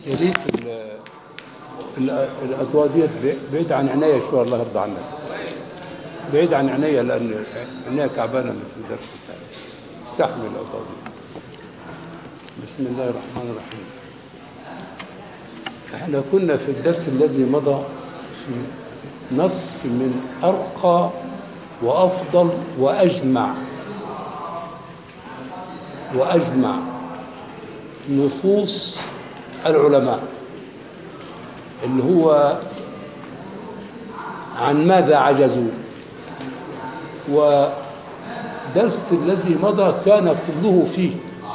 يا ريت ال- ال- الاضواء ديت بعيد عن عينيا شويه الله يرضى عنك بعيد عن عينيا لان عينيا تعبانه من الدرس بتاعي استحمل الاضواء دي بسم الله الرحمن الرحيم احنا كنا في الدرس الذي مضى في نص من ارقى وافضل واجمع واجمع نصوص العلماء اللي هو عن ماذا عجزوا ودرس الذي مضى كان كله فيه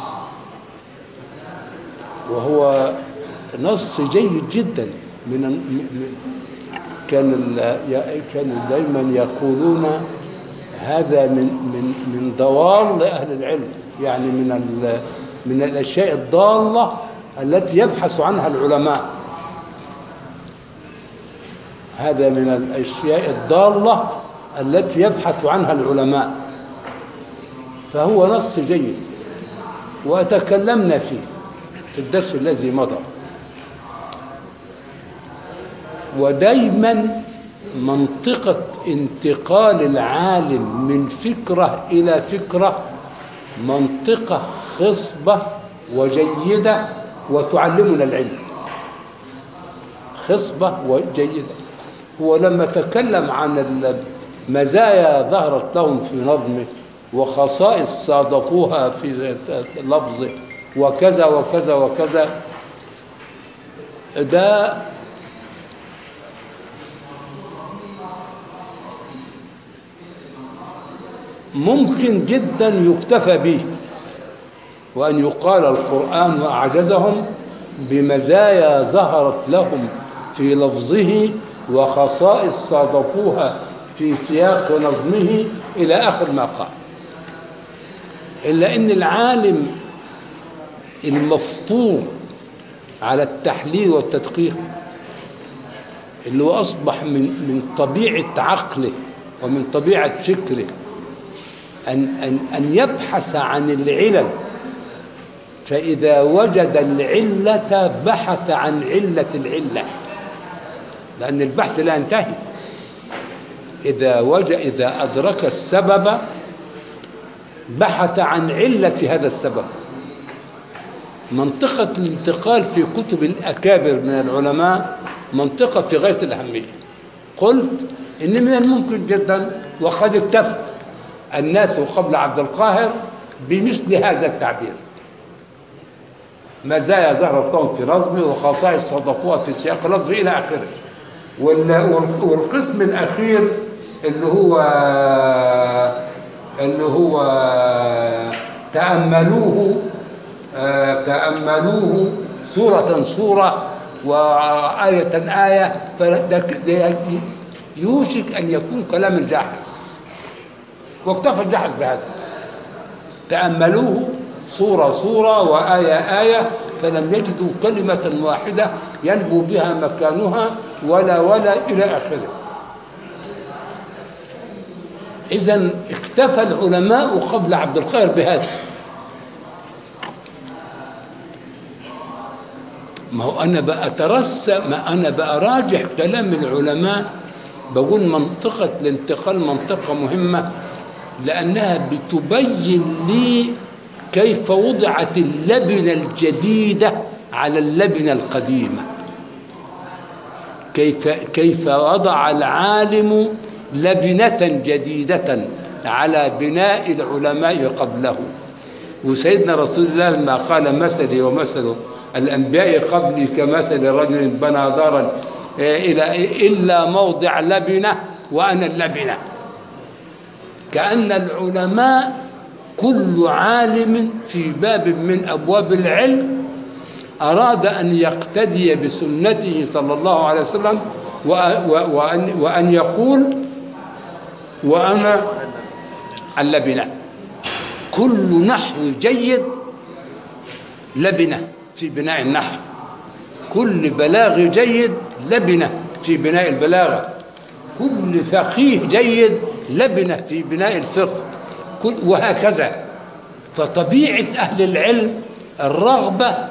وهو نص جيد جدا من من- كان ال- كانوا دايما يقولون هذا من من من ضوال اهل العلم يعني من ال- من الاشياء الضاله التي يبحث عنها العلماء هذا من الاشياء الضاله التي يبحث عنها العلماء فهو نص جيد وتكلمنا فيه في الدرس الذي مضى ودايما منطقة انتقال العالم من فكرة إلى فكرة منطقة خصبة وجيدة وتعلمنا العلم خصبة وجيدة هو لما تكلم عن المزايا ظهرت لهم في نظمه وخصائص صادفوها في لفظه وكذا وكذا وكذا ده ممكن جدا يكتفى به وأن يقال القرآن أعجزهم بمزايا ظهرت لهم في لفظه وخصائص صادفوها في سياق نظمه إلى آخر ما قال إلا أن العالم المفطور على التحليل والتدقيق اللي هو أصبح من من طبيعة عقله ومن طبيعة فكره أن أن أن يبحث عن العلل فإذا وجد العلة بحث عن علة العلة لأن البحث لا ينتهي إذا وجد إذا أدرك السبب بحث عن علة هذا السبب منطقة الانتقال في كتب الأكابر من العلماء منطقة في غاية الأهمية قلت إن من الممكن جدا وقد اكتفى الناس قبل عبد القاهر بمثل هذا التعبير مزايا ظهرت لهم في نظمه وخصائص صادفوها في سياق لفظه الى اخره وال- وال- والقسم الاخير اللي هو اللي هو تاملوه آه، تاملوه سوره سوره وآية آية فده ده يوشك أن يكون كلام الجاحظ واكتفى الجحظ بهذا تأملوه صورة صورة وآية آية فلم يجدوا كلمة واحدة ينبو بها مكانها ولا ولا إلى آخره إذا اكتفى العلماء قبل عبد القاهر بهذا ما هو أنا بأترسى ما أنا بأراجع كلام العلماء بقول منطقة الانتقال منطقة مهمة لأنها بتبين لي كيف وضعت اللبنة الجديدة على اللبنة القديمة كيف كيف وضع العالم لبنة جديدة على بناء العلماء قبله وسيدنا رسول الله لما قال مثلي ومثل الأنبياء قبلي كمثل رجل بنى دارا إلى إلا موضع لبنة وأنا اللبنة كأن العلماء كل عالم في باب من أبواب العلم أراد أن يقتدي بسنته صلى الله عليه وسلم وأن, وأن يقول وأنا اللبنة كل نحو جيد لبنة في بناء النحو كل بلاغ جيد لبنة في بناء البلاغة كل فقيه جيد لبنة في بناء الفقه كل وهكذا فطبيعة أهل العلم الرغبة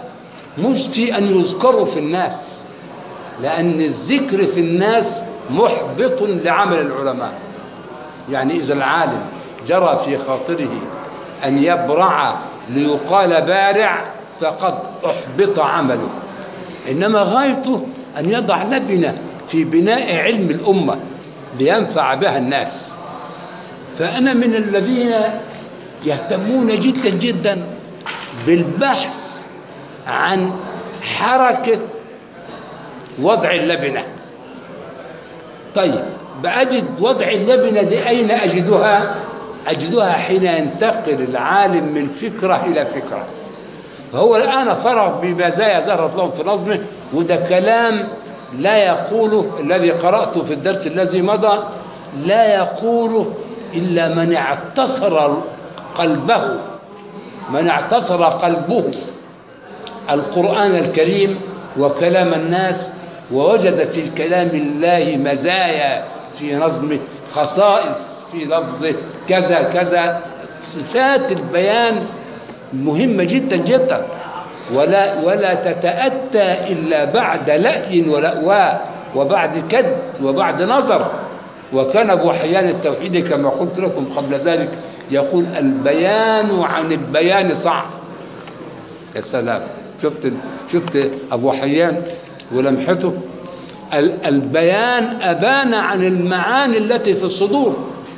مش في أن يذكروا في الناس لأن الذكر في الناس محبط لعمل العلماء يعني إذا العالم جرى في خاطره أن يبرع ليقال بارع فقد أحبط عمله إنما غايته أن يضع لبنة في بناء علم الأمة لينفع بها الناس فأنا من الذين يهتمون جدا جدا بالبحث عن حركة وضع اللبنة طيب بأجد وضع اللبنة دي أين أجدها أجدها حين ينتقل العالم من فكرة إلى فكرة فهو الآن فرغ بمزايا ظهرت لهم في نظمه وده كلام لا يقوله الذي قرأته في الدرس الذي مضى لا يقوله إلا من اعتصر قلبه من اعتصر قلبه القرآن الكريم وكلام الناس ووجد في كلام الله مزايا في نظمه خصائص في لفظه كذا كذا صفات البيان مهمة جدا جدا ولا ولا تتأتى إلا بعد لأي ولأواء وبعد كد وبعد نظر وكان أبو حيان التوحيدي كما قلت لكم قبل ذلك يقول البيان عن البيان صعب يا سلام شفت شفت أبو حيان ولمحته البيان أبان عن المعاني التي في الصدور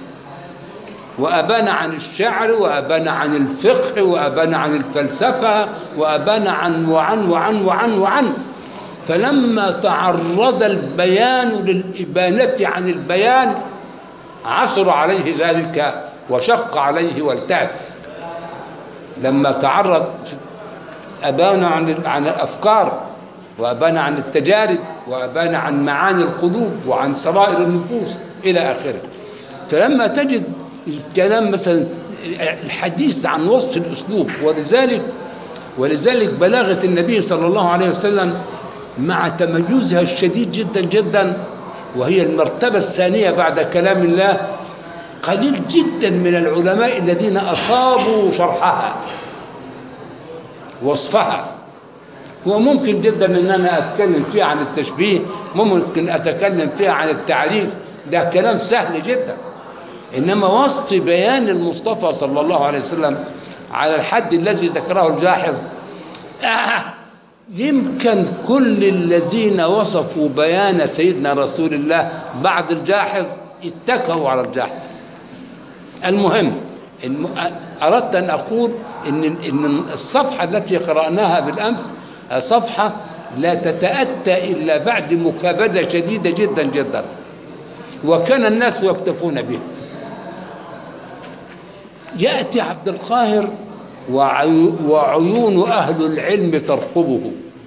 وأبان عن الشعر وأبان عن الفقه وأبان عن الفلسفة وأبان عن وعن وعن وعن وعن فلما تعرض البيان للإبانة عن البيان عثر عليه ذلك وشق عليه والتاف لما تعرض أبان عن عن الأفكار وأبان عن التجارب وأبان عن معاني القلوب وعن سرائر النفوس إلى آخره فلما تجد الكلام مثلا الحديث عن وصف الأسلوب ولذلك ولذلك بلاغة النبي صلى الله عليه وسلم مع تميزها الشديد جدا جدا وهي المرتبة الثانية بعد كلام الله قليل جدا من العلماء الذين أصابوا شرحها وصفها وممكن جدا ان انا اتكلم فيها عن التشبيه ممكن اتكلم فيها عن التعريف ده كلام سهل جدا انما وصف بيان المصطفى صلى الله عليه وسلم على الحد الذي ذكره الجاحظ آه يمكن كل الذين وصفوا بيان سيدنا رسول الله بعد الجاحظ اتكوا على الجاحظ المهم الم... اردت ان اقول ان ان الصفحه التي قراناها بالامس صفحه لا تتاتى الا بعد مكابده شديده جدا جدا وكان الناس يكتفون به ياتي عبد القاهر وعيون اهل العلم ترقبه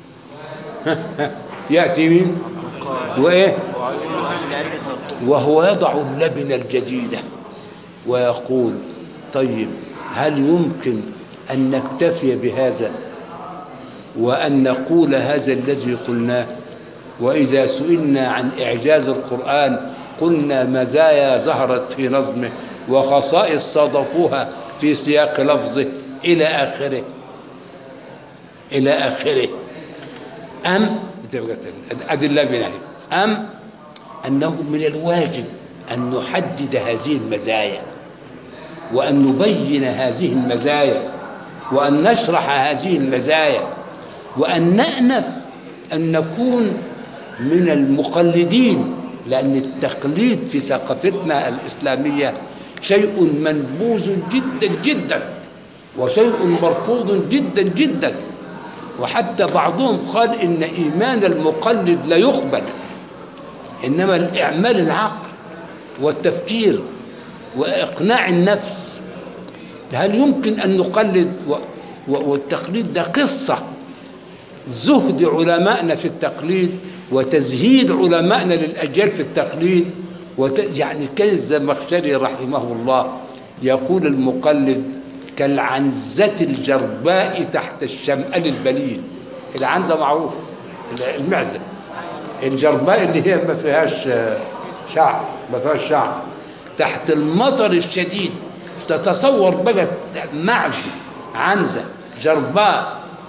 ياتي مين وايه وهو يضع اللبنه الجديده ويقول طيب هل يمكن ان نكتفي بهذا وان نقول هذا الذي قلناه واذا سئلنا عن اعجاز القران قلنا مزايا ظهرت في نظمه وخصائص صادفوها في سياق لفظه الى اخره الى اخره ام ادي اللبنه ام انه من الواجب ان نحدد هذه المزايا وأن نبين هذه المزايا وأن نشرح هذه المزايا وأن نأنف أن نكون من المقلدين لأن التقليد في ثقافتنا الإسلامية شيء منبوذ جدا جدا وشيء مرفوض جدا جدا وحتى بعضهم قال إن إيمان المقلد لا يقبل إنما الإعمال العقل والتفكير وإقناع النفس هل يمكن أن نقلد و... و... والتقليد ده قصة زهد علمائنا في التقليد وتزهيد علمائنا للأجيال في التقليد وت... يعني كان الزمخشري رحمه الله يقول المقلد كالعنزة الجرباء تحت الشمال البليل العنزة معروفة المعزة الجرباء اللي هي ما فيهاش شعر ما فيهاش شعر تحت المطر الشديد تتصور بقى معزة عنزة جرباء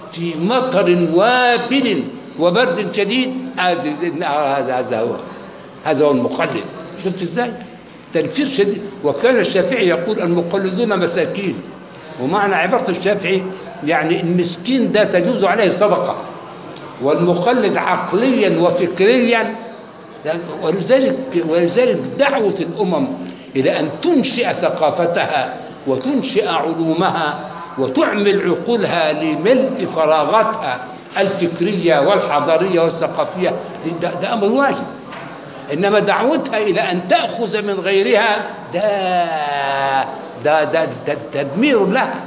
في مطر وابل وبرد شديد هذا هذا هو هذا هو المقلد شفت ازاي؟ تنفير شديد وكان الشافعي يقول المقلدون مساكين ومعنى عبارة الشافعي يعني المسكين ده تجوز عليه الصدقة والمقلد عقليا وفكريا ولذلك ولذلك دعوة الأمم إلى أن تنشئ ثقافتها وتنشئ علومها وتعمل عقولها لملء فراغاتها الفكرية والحضارية والثقافية ده, ده أمر واجب إنما دعوتها إلى أن تأخذ من غيرها ده ده, ده, ده تدمير لها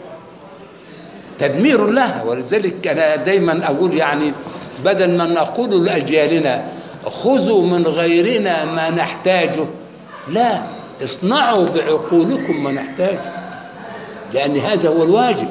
تدمير لها ولذلك أنا دايما أقول يعني بدل ما نقول لأجيالنا خذوا من غيرنا ما نحتاجه لا اصنعوا بعقولكم ما نحتاجه لأن هذا هو الواجب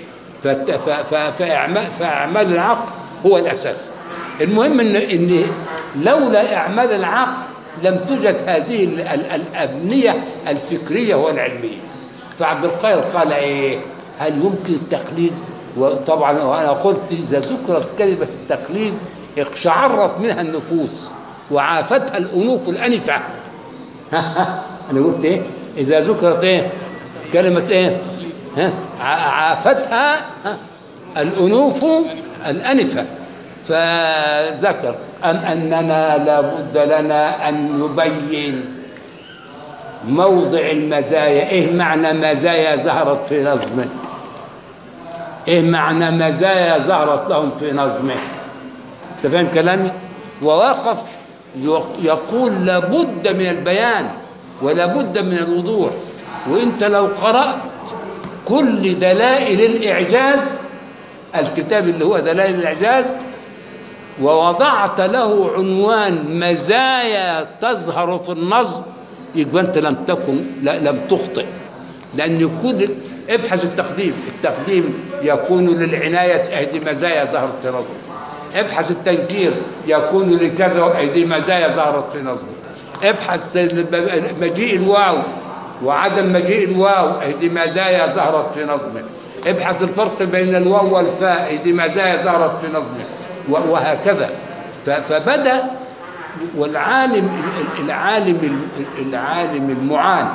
فأعمال العقل هو الأساس المهم إن, إن لولا إعمال العقل لم توجد هذه الأبنية الفكرية والعلمية فعبد القاهر قال إيه هل يمكن التقليد وطبعا وأنا قلت إذا ذكرت كلمة التقليد اقشعرت منها النفوس وعافتها الأنوف الأنفة أنا قلت إيه إذا ذكرت إيه كلمة إيه ها عافتها الأنوف الأنفة فذكر أن أننا لابد لنا أن نبين موضع المزايا إيه معنى مزايا ظهرت في نظمه إيه معنى مزايا ظهرت لهم في نظمه أنت فاهم كلامي ووقف يقول لابد من البيان ولابد من الوضوح وانت لو قرأت كل دلائل الإعجاز الكتاب اللي هو دلائل الإعجاز ووضعت له عنوان مزايا تظهر في النظم يبقى انت لم تكن لا لم تخطئ لان يكون ابحث التقديم التقديم يكون للعنايه اهدي مزايا ظهرت في نظم ابحث التنكير يكون لكذا اهدي مزايا ظهرت في نظم ابحث مجيء الواو وعدم مجيء الواو اهدي مزايا ظهرت في نظمه ابحث الفرق بين الواو والفاء اهدي مزايا ظهرت في نظمه وهكذا فبدا والعالم العالم العالم المعان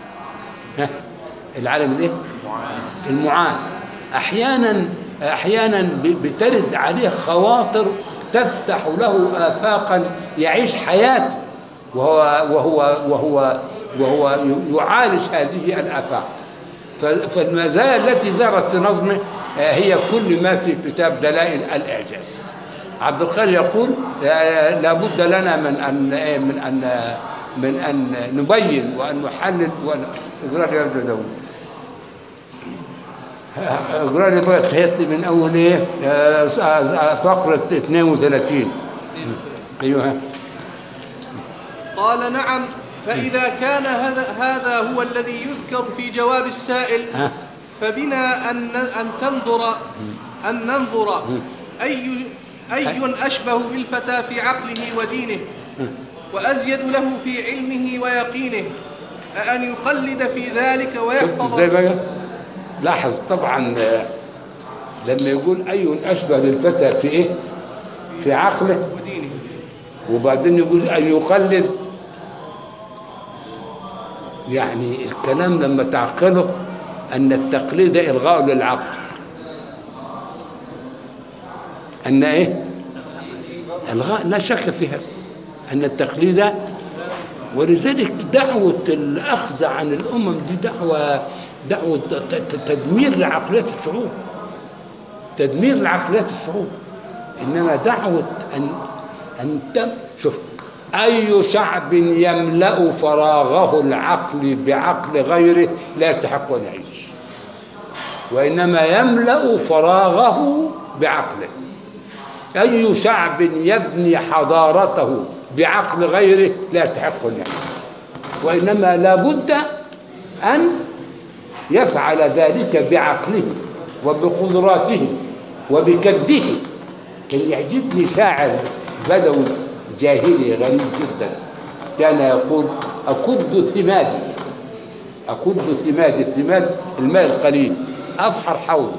العالم الايه المعان احيانا احيانا بترد عليه خواطر تفتح له افاقا يعيش حياته وهو وهو وهو وهو يعالج هذه الافاق فالمزايا التي ظهرت في نظمه هي كل ما في كتاب دلائل الاعجاز عبد القادر يقول لابد لنا من ان من ان من ان نبين وان نحلل وان اقرا لي هذا داود اقرا لي بقى خيطي من اول ايه فقره 32 ايوه قال نعم فإذا كان هذا هذا هو الذي يذكر في جواب السائل فبنا أن أن تنظر أن ننظر أي أي أشبه بالفتى في عقله ودينه وأزيد له في علمه ويقينه أن يقلد في ذلك شفت ويحفظ ازاي بقى لاحظ طبعا لما يقول أي أشبه للفتى في إيه في عقله ودينه وبعدين يقول أن يقلد يعني الكلام لما تعقله أن التقليد إلغاء للعقل أن إيه إلغاء لا شك في هذا أن التقليد ولذلك دعوة الأخذ عن الأمم دي دعوة دعوة ت- ت- تدمير لعقليات الشعوب تدمير لعقليات الشعوب إنما دعوة أن أن تم شوف أي شعب يملأ فراغه العقل بعقل غيره لا يستحق أن يعيش وإنما يملأ فراغه بعقله أي شعب يبني حضارته بعقل غيره لا يستحق أن يعيش وإنما لابد أن يفعل ذلك بعقله وبقدراته وبكده كان يعجبني شاعر بدوي جاهلي غريب جدا كان يقول أكد ثمادي أكد ثمادي الثماد الماء القليل أفحر حوله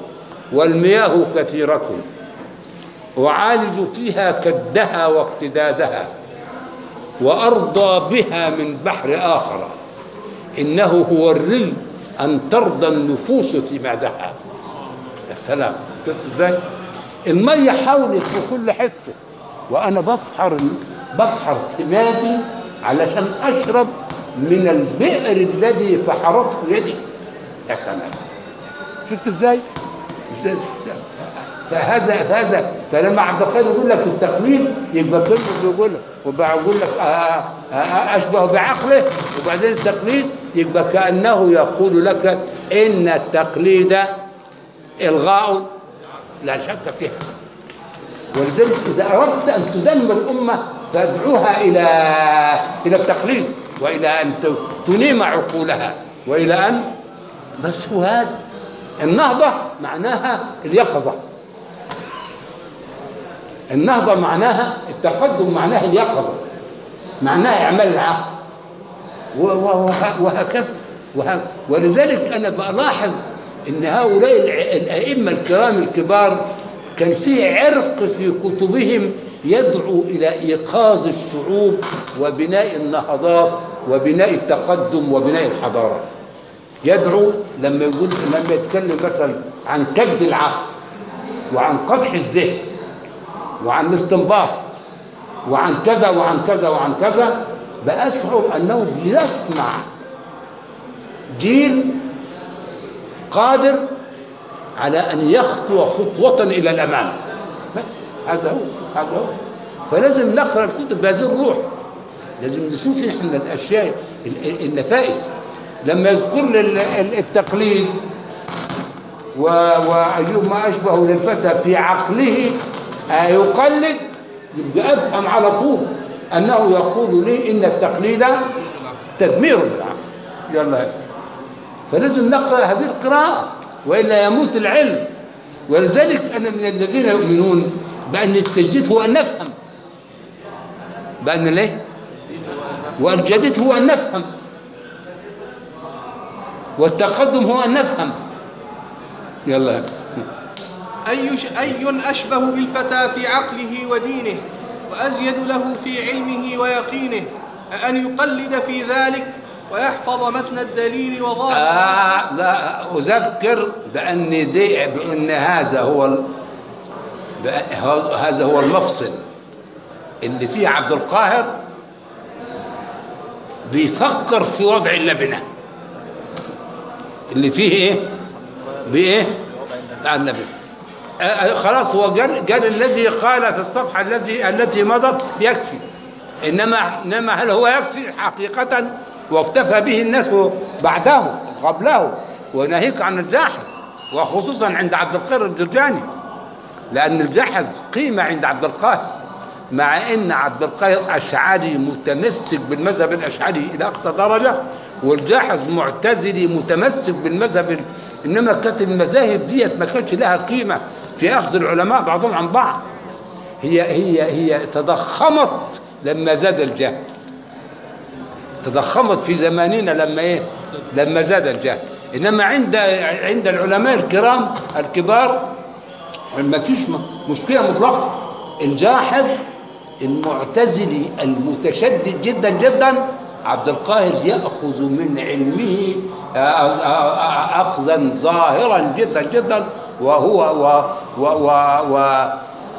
والمياه كثيرة أعالج فيها كدها واقتدادها وأرضى بها من بحر آخر إنه هو الري أن ترضى النفوس في بعدها يا سلام شفت ازاي؟ المية حولك في كل حتة وأنا بفحر بفحر حماتي علشان أشرب من البئر الذي فحرته يدي يا سلام شفت ازاي؟ ازاي؟ فهذا فهذا فلما عبد القادر يقول لك التقليد يبقى كلمه بيقول لك وبقول لك آه، آه، آه، اشبه بعقله وبعدين التقليد يبقى كانه يقول لك ان التقليد الغاء لا شك فيها ولذلك اذا اردت ان تدمر امه فادعوها الى الى التقليد والى ان ت- تنيم عقولها والى ان بس هو هذا النهضه معناها اليقظه النهضة معناها التقدم معناها اليقظة معناها إعمال العقل و- و- وه- وهكذا وه- ولذلك أنا بلاحظ أن هؤلاء الع- الأئمة الكرام الكبار كان في عرق في كتبهم يدعو إلى إيقاظ الشعوب وبناء النهضات وبناء التقدم وبناء الحضارة يدعو لما يقول لما يتكلم مثلا عن كد العقل وعن قدح الذهن وعن الاستنباط وعن كذا وعن كذا وعن كذا بأشعر أنه بيصنع جيل قادر على أن يخطو خطوة إلى الأمام بس هذا هو هذا هو فلازم نقرأ الكتب بهذه الروح لازم نشوف احنا الأشياء ال- ال- النفائس لما يذكر لي ال- ال- التقليد و- وأيوب ما أشبه للفتى في عقله آه، يقلد يبقى أفهم على طول أنه يقول لي إن التقليد تدمير للعقل يلا فلازم نقرأ هذه القراءة وإلا يموت العلم ولذلك أنا من الذين يؤمنون بأن التجديد هو أن نفهم بأن ليه؟ والجديد هو أن نفهم والتقدم هو أن نفهم يلا أي, ش... أي أشبه بالفتى في عقله ودينه وأزيد له في علمه ويقينه أن يقلد في ذلك ويحفظ متن الدليل وظاهره آه لا أذكر بأن دي بأن هذا هو ال... بأ- ه- هذا هو المفصل اللي فيه عبد القاهر بيفكر في وضع اللبنة اللي فيه ايه بايه بتاع اللبنة آه، آه، خلاص هو قال قال الذي قال في الصفحة الذي التي مضت يكفي انما انما هل هو يكفي حقيقة واكتفى به الناس بعده قبله وناهيك عن الجاحظ وخصوصا عند عبد القادر الجرجاني لأن الجحظ قيمة عند عبد القاهر مع أن عبد القاهر أشعري متمسك بالمذهب الأشعري إلى أقصى درجة والجاحظ معتزلي متمسك بالمذهب ال- إنما كانت المذاهب ديت ما كانش لها قيمة في أخذ العلماء بعضهم عن بعض هي هي هي تضخمت لما زاد الجهل تضخمت في زماننا لما ايه لما زاد الجهل انما عند عند العلماء الكرام الكبار ما فيش م- مشكله مطلقه الجاحظ المعتزلي المتشدد جدا جدا عبد القاهر ياخذ من علمه آه، آه، آه، اخذا ظاهرا جدا جدا وهو و و و, و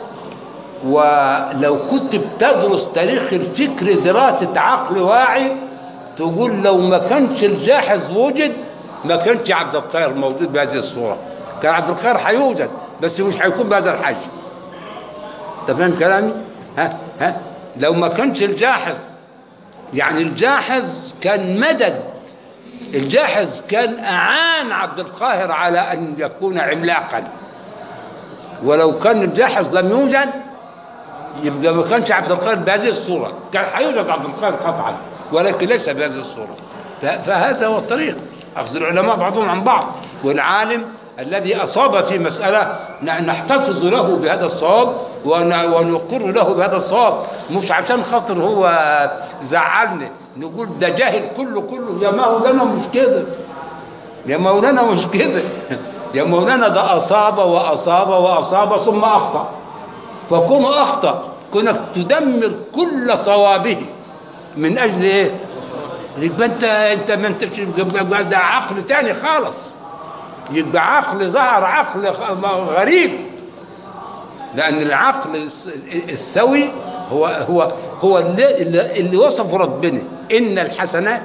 ولو كنت بتدرس تاريخ الفكر دراسة عقل واعي تقول لو ما كانش الجاحظ وجد ما كانش عبد القاهر موجود بهذه الصورة كان عبد القاهر هيوجد بس مش هيكون بهذا الحجم انت فاهم كلامي؟ ها ها لو ما كانش الجاحظ يعني الجاحظ كان مدد الجاحظ كان أعان عبد القاهر على أن يكون عملاقا ولو كان الجاحظ لم يوجد يبقى ما كانش عبد القاهر بهذه الصورة كان هيوجد عبد القاهر قطعا ولكن ليس بهذه الصورة ف- فهذا هو الطريق أخذ العلماء بعضهم عن بعض والعالم الذي أصاب في مسألة ن- نحتفظ له بهذا الصواب ون- ونقر له بهذا الصواب مش عشان خاطر هو زعلني نقول ده جاهل كله كله يا ما هو لنا مش كده يا مولانا مش كده يا مولانا ده أصاب وأصاب وأصاب ثم أخطأ فكون أخطأ كونك تدمر كل صوابه من أجل إيه؟ يبقى أنت أنت ما أنت يبقى ده عقل تاني خالص يبقى عقل ظهر عقل غريب لأن العقل الس- السوي هو هو هو اللي, اللي اللي وصفه ربنا إن الحسنات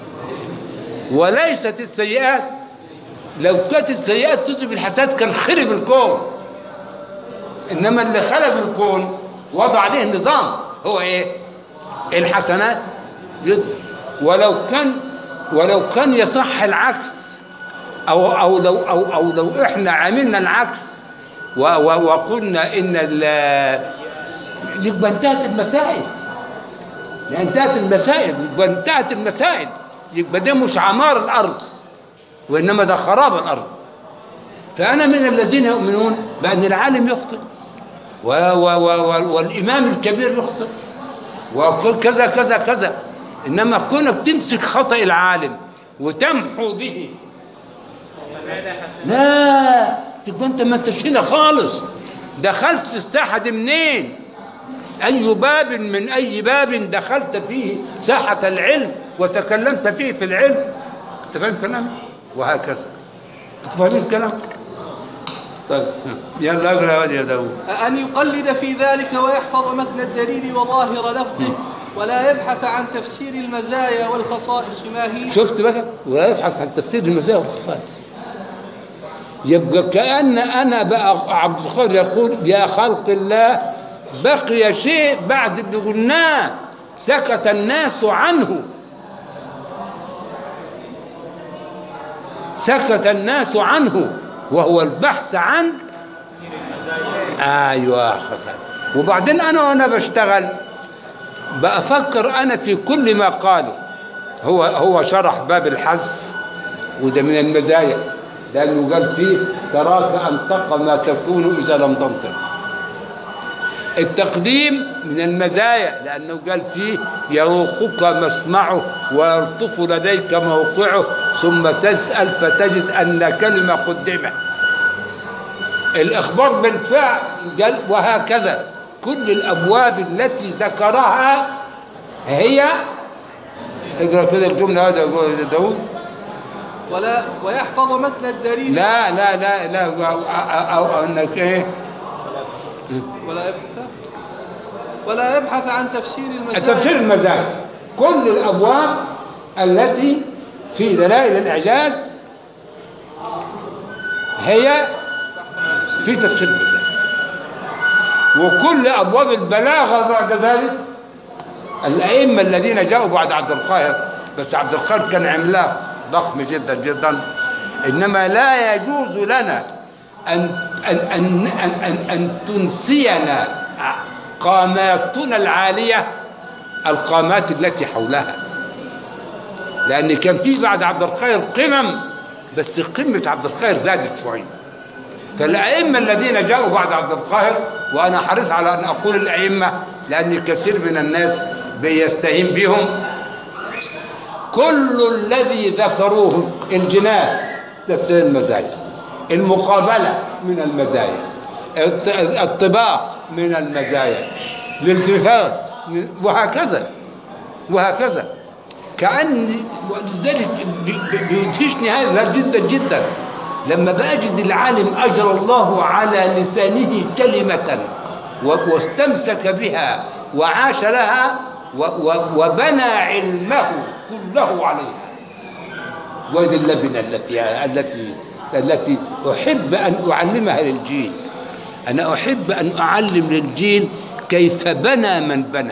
وليست السيئات لو كانت السيئات تذهب الحسنات كان خرب الكون انما اللي خلق الكون وضع عليه نظام هو ايه الحسنات يذهب. ولو كان ولو كان يصح العكس او او لو او او لو احنا عملنا العكس و و وقلنا ان ال- يبقى انتهت المسائل يعني انتهت المسائل يبقى انتهت المسائل يبقى ده مش عمار الارض وانما ده خراب الارض فانا من الذين يؤمنون بان العالم يخطئ و و و و والامام الكبير يخطئ وكذا كذا كذا انما كونك تمسك خطا العالم وتمحو به لا تبقى انت ما انتش هنا خالص دخلت الساحه دي منين اي باب من اي باب دخلت فيه ساحه العلم وتكلمت فيه في العلم انت فاهم كلامي وهكذا انت فاهمين الكلام طيب يلا اقرا يا واد يا داوود أن يقلد في ذلك ويحفظ متن الدليل وظاهر لفظه ولا يبحث عن تفسير المزايا والخصائص ما هي شفت بقى ولا يبحث عن تفسير المزايا والخصائص يبقى كأن أنا بقى عبد الخير يقول يا خلق الله بقي شيء بعد اللي قلناه سكت الناس عنه سكت الناس عنه وهو البحث عن ايوه خسارة. وبعدين انا وانا بشتغل بفكر انا في كل ما قاله هو هو شرح باب الحذف وده من المزايا لانه قال فيه تراك انطق ما تكون اذا لم تنطق التقديم من المزايا لانه قال فيه يروقك مسمعه ويلطف لديك موقعه ثم تسال فتجد ان كلمه قدمت الاخبار بالفعل قال وهكذا كل الابواب التي ذكرها هي اقرا كده الجمله هذا يا داوود ولا ويحفظ متن الدليل لا لا لا لا أو, أو, أو انك ايه ولا يبحث ولا يبحث عن تفسير المزايا تفسير المزاج كل الابواب التي في دلائل الاعجاز هي في تفسير المزاج وكل ابواب البلاغه بعد ذلك الائمه الذين جاءوا بعد عبد القاهر بس عبد القاهر كان عملاق ضخم جدا جدا انما لا يجوز لنا ان ان ان ان, أن, أن تنسينا قاماتنا العاليه القامات التي حولها لان كان في بعد عبد القاهر قمم بس قمه عبد القاهر زادت شويه فالأئمة الذين جاءوا بعد عبد القاهر وأنا حريص على أن أقول الأئمة لأن كثير من الناس بيستهين بهم كل الذي ذكروه الجناس تفسير المزايا المقابلة من المزايا الط- الطباق من المزايا الالتفات من- وهكذا وهكذا كأن ولذلك بي- بي- بيدهشني هذا جدا جدا لما بجد العالم أجرى الله على لسانه كلمة و- واستمسك بها وعاش لها و- و- وبنى علمه كله عليها وهذه اللبنة التي التي التي أحب أن أعلمها للجيل أنا أحب أن أعلم للجيل كيف بنى من بنى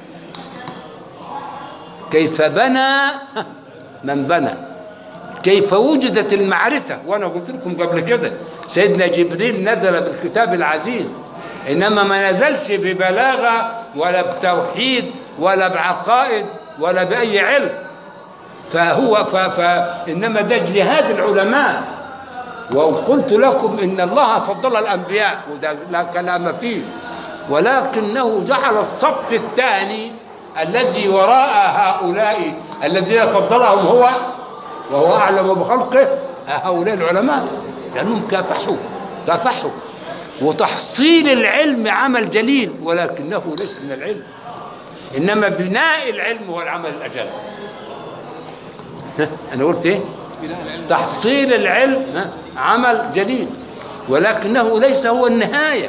كيف بنى من بنى كيف وجدت المعرفة وأنا قلت لكم قبل كده سيدنا جبريل نزل بالكتاب العزيز إنما ما نزلش ببلاغة ولا بتوحيد ولا بعقائد ولا بأي علم فهو ف... فإنما ده اجتهاد العلماء وقلت لكم إن الله فضل الأنبياء وده لا كلام فيه ولكنه جعل الصف الثاني الذي وراء هؤلاء الذين فضلهم هو وهو أعلم بخلقه هؤلاء العلماء لأنهم كافحوا كافحوا وتحصيل العلم عمل جليل ولكنه ليس من العلم إنما بناء العلم هو العمل الأجل ها، أنا قلت إيه؟ بناء العلم تحصيل العلم ها، عمل جليل ولكنه ليس هو النهاية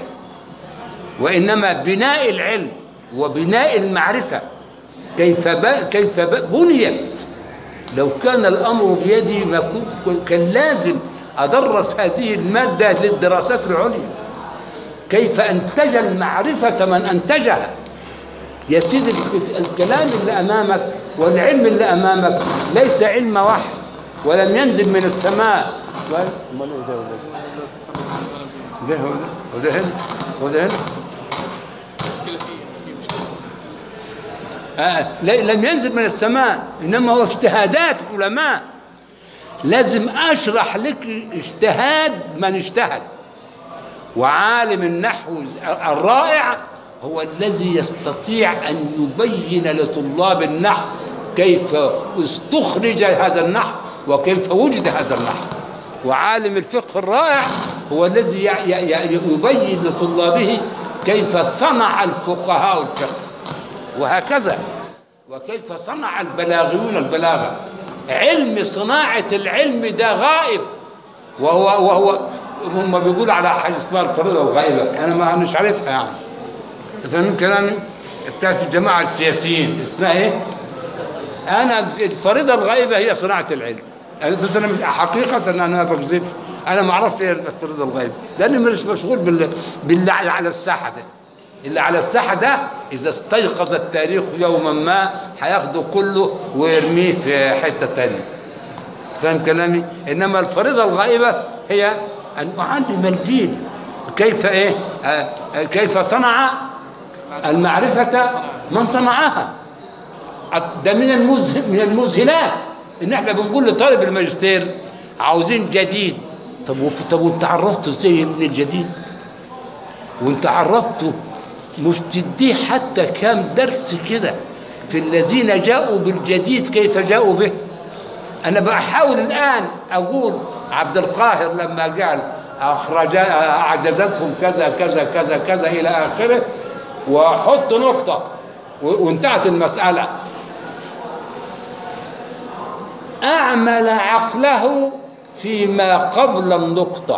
وإنما بناء العلم وبناء المعرفة كيف ب... كيف ب... بنيت لو كان الأمر بيدي ما كنت كان لازم أدرس هذه المادة للدراسات العليا كيف أنتج المعرفة من أنتجها يا سيدي الك- الكلام اللي أمامك والعلم اللي أمامك ليس علم وحي ولم ينزل من السماء و- أمال إيه ده وده؟ ده هو ده هو ده هنا هو ده هنا مشكلة فيه في مشكلة آه، ل- لم ينزل من السماء انما هو اجتهادات علماء لازم اشرح لك اجتهاد من اجتهد وعالم النحو الرائع هو الذي يستطيع ان يبين لطلاب النحو كيف استخرج هذا النحو وكيف وجد هذا النحو وعالم الفقه الرائع هو الذي ي- ي- ي- يبين لطلابه كيف صنع الفقهاء الفقه وهكذا وكيف صنع البلاغيون البلاغه علم صناعه العلم ده غائب وهو وهو هم بيقولوا على حاجه اسمها الفريضه الغائبه انا ما مش عارفها يعني أنت فاهمين كلامي بتاعت الجماعه السياسيين اسمها ايه؟ انا الفريضه الغائبه هي صناعه العلم بس انا مش- حقيقه انا ما بكذبش انا ما عرفت ايه الفريضه الغائبه لاني مش مشغول بال باللي على الساحه ده اللي على الساحه ده اذا استيقظ التاريخ يوما ما هياخده كله ويرميه في حته تانية فاهم كلامي انما الفريضه الغائبه هي ان اعلم الجيل كيف ايه آه آه، كيف صنع المعرفه من صنعها ده من المذهل من المذهلات ان احنا بنقول لطالب الماجستير عاوزين جديد طب وف- طب وانت عرفته ازاي من الجديد وانت عرفته مش تديه حتى كام درس كده في الذين جاءوا بالجديد كيف جاءوا به انا بحاول الان اقول عبد القاهر لما قال اخرج اعجزتهم كذا كذا كذا كذا الى اخره واحط نقطه و- وانتهت المساله اعمل عقله فيما قبل النقطه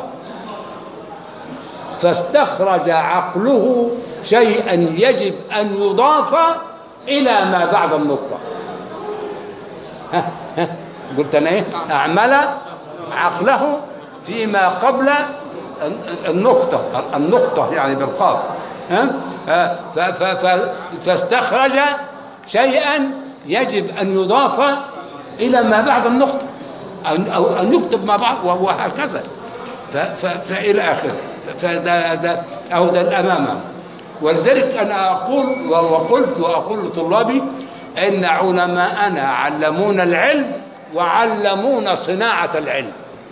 فاستخرج عقله شيئا يجب ان يضاف الى ما بعد النقطه ها ها قلت انا ايه اعمل عقله فيما قبل النقطه النقطه يعني بالقاف ها ها؟ ف- ف- ف- فاستخرج شيئا يجب ان يضاف الى ما بعد النقطه أن أو أن يكتب مع بعض وهكذا ف- ف- فإلى آخره فده ده أو ده الأمام ولذلك أنا أقول وقلت وأقول لطلابي إن علماءنا علمونا العلم وعلمونا صناعة العلم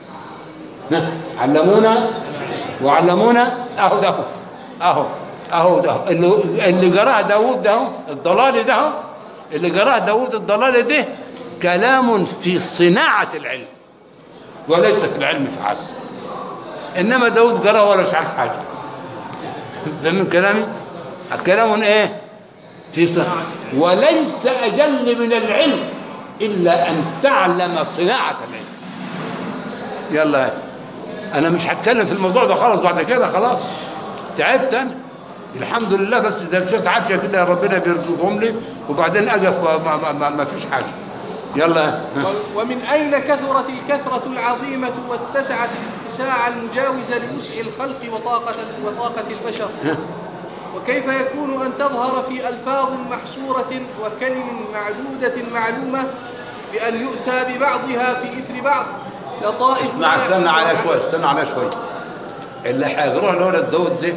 علمونا وعلمونا أهو ده أهو أهو ده اللي اللي قراه داوود ده الضلالي ده اللي قراه داوود الضلالي ده كلام في صناعة العلم وليس في العلم فحسب انما داود قرا ولا مش عارف حاجه فاهم كلامي كلام ايه في صناعة وليس اجل من العلم الا ان تعلم صناعه العلم يلا انا مش هتكلم في الموضوع ده خلاص بعد كده خلاص تعبت انا الحمد لله بس ده شويه عافيه كده ربنا بيرزقهم لي وبعدين اقف ما, ما, ما, ما فيش حاجه يلا و- ومن أين كثرت الكثرة العظيمة واتسعت الاتساع المجاوز لوسع الخلق وطاقة وطاقة البشر وكيف يكون أن تظهر في ألفاظ محصورة وكلم معدودة معلومة بأن يؤتى ببعضها في إثر بعض لطائف اسمع لا استنى يحصل على أحد. شوي استنى على شوي اللي هيقرأ لولد داود ده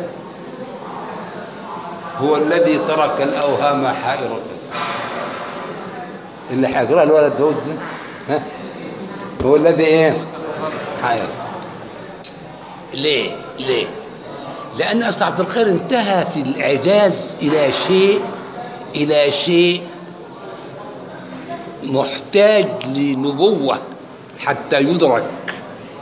هو الذي ترك الأوهام حائرة اللي هيقرأ لولد داود ده ها هو الذي ايه حائر ليه ليه لأن أستاذ عبد الخير انتهى في الإعجاز إلى شيء إلى شيء محتاج لنبوة حتى يدرك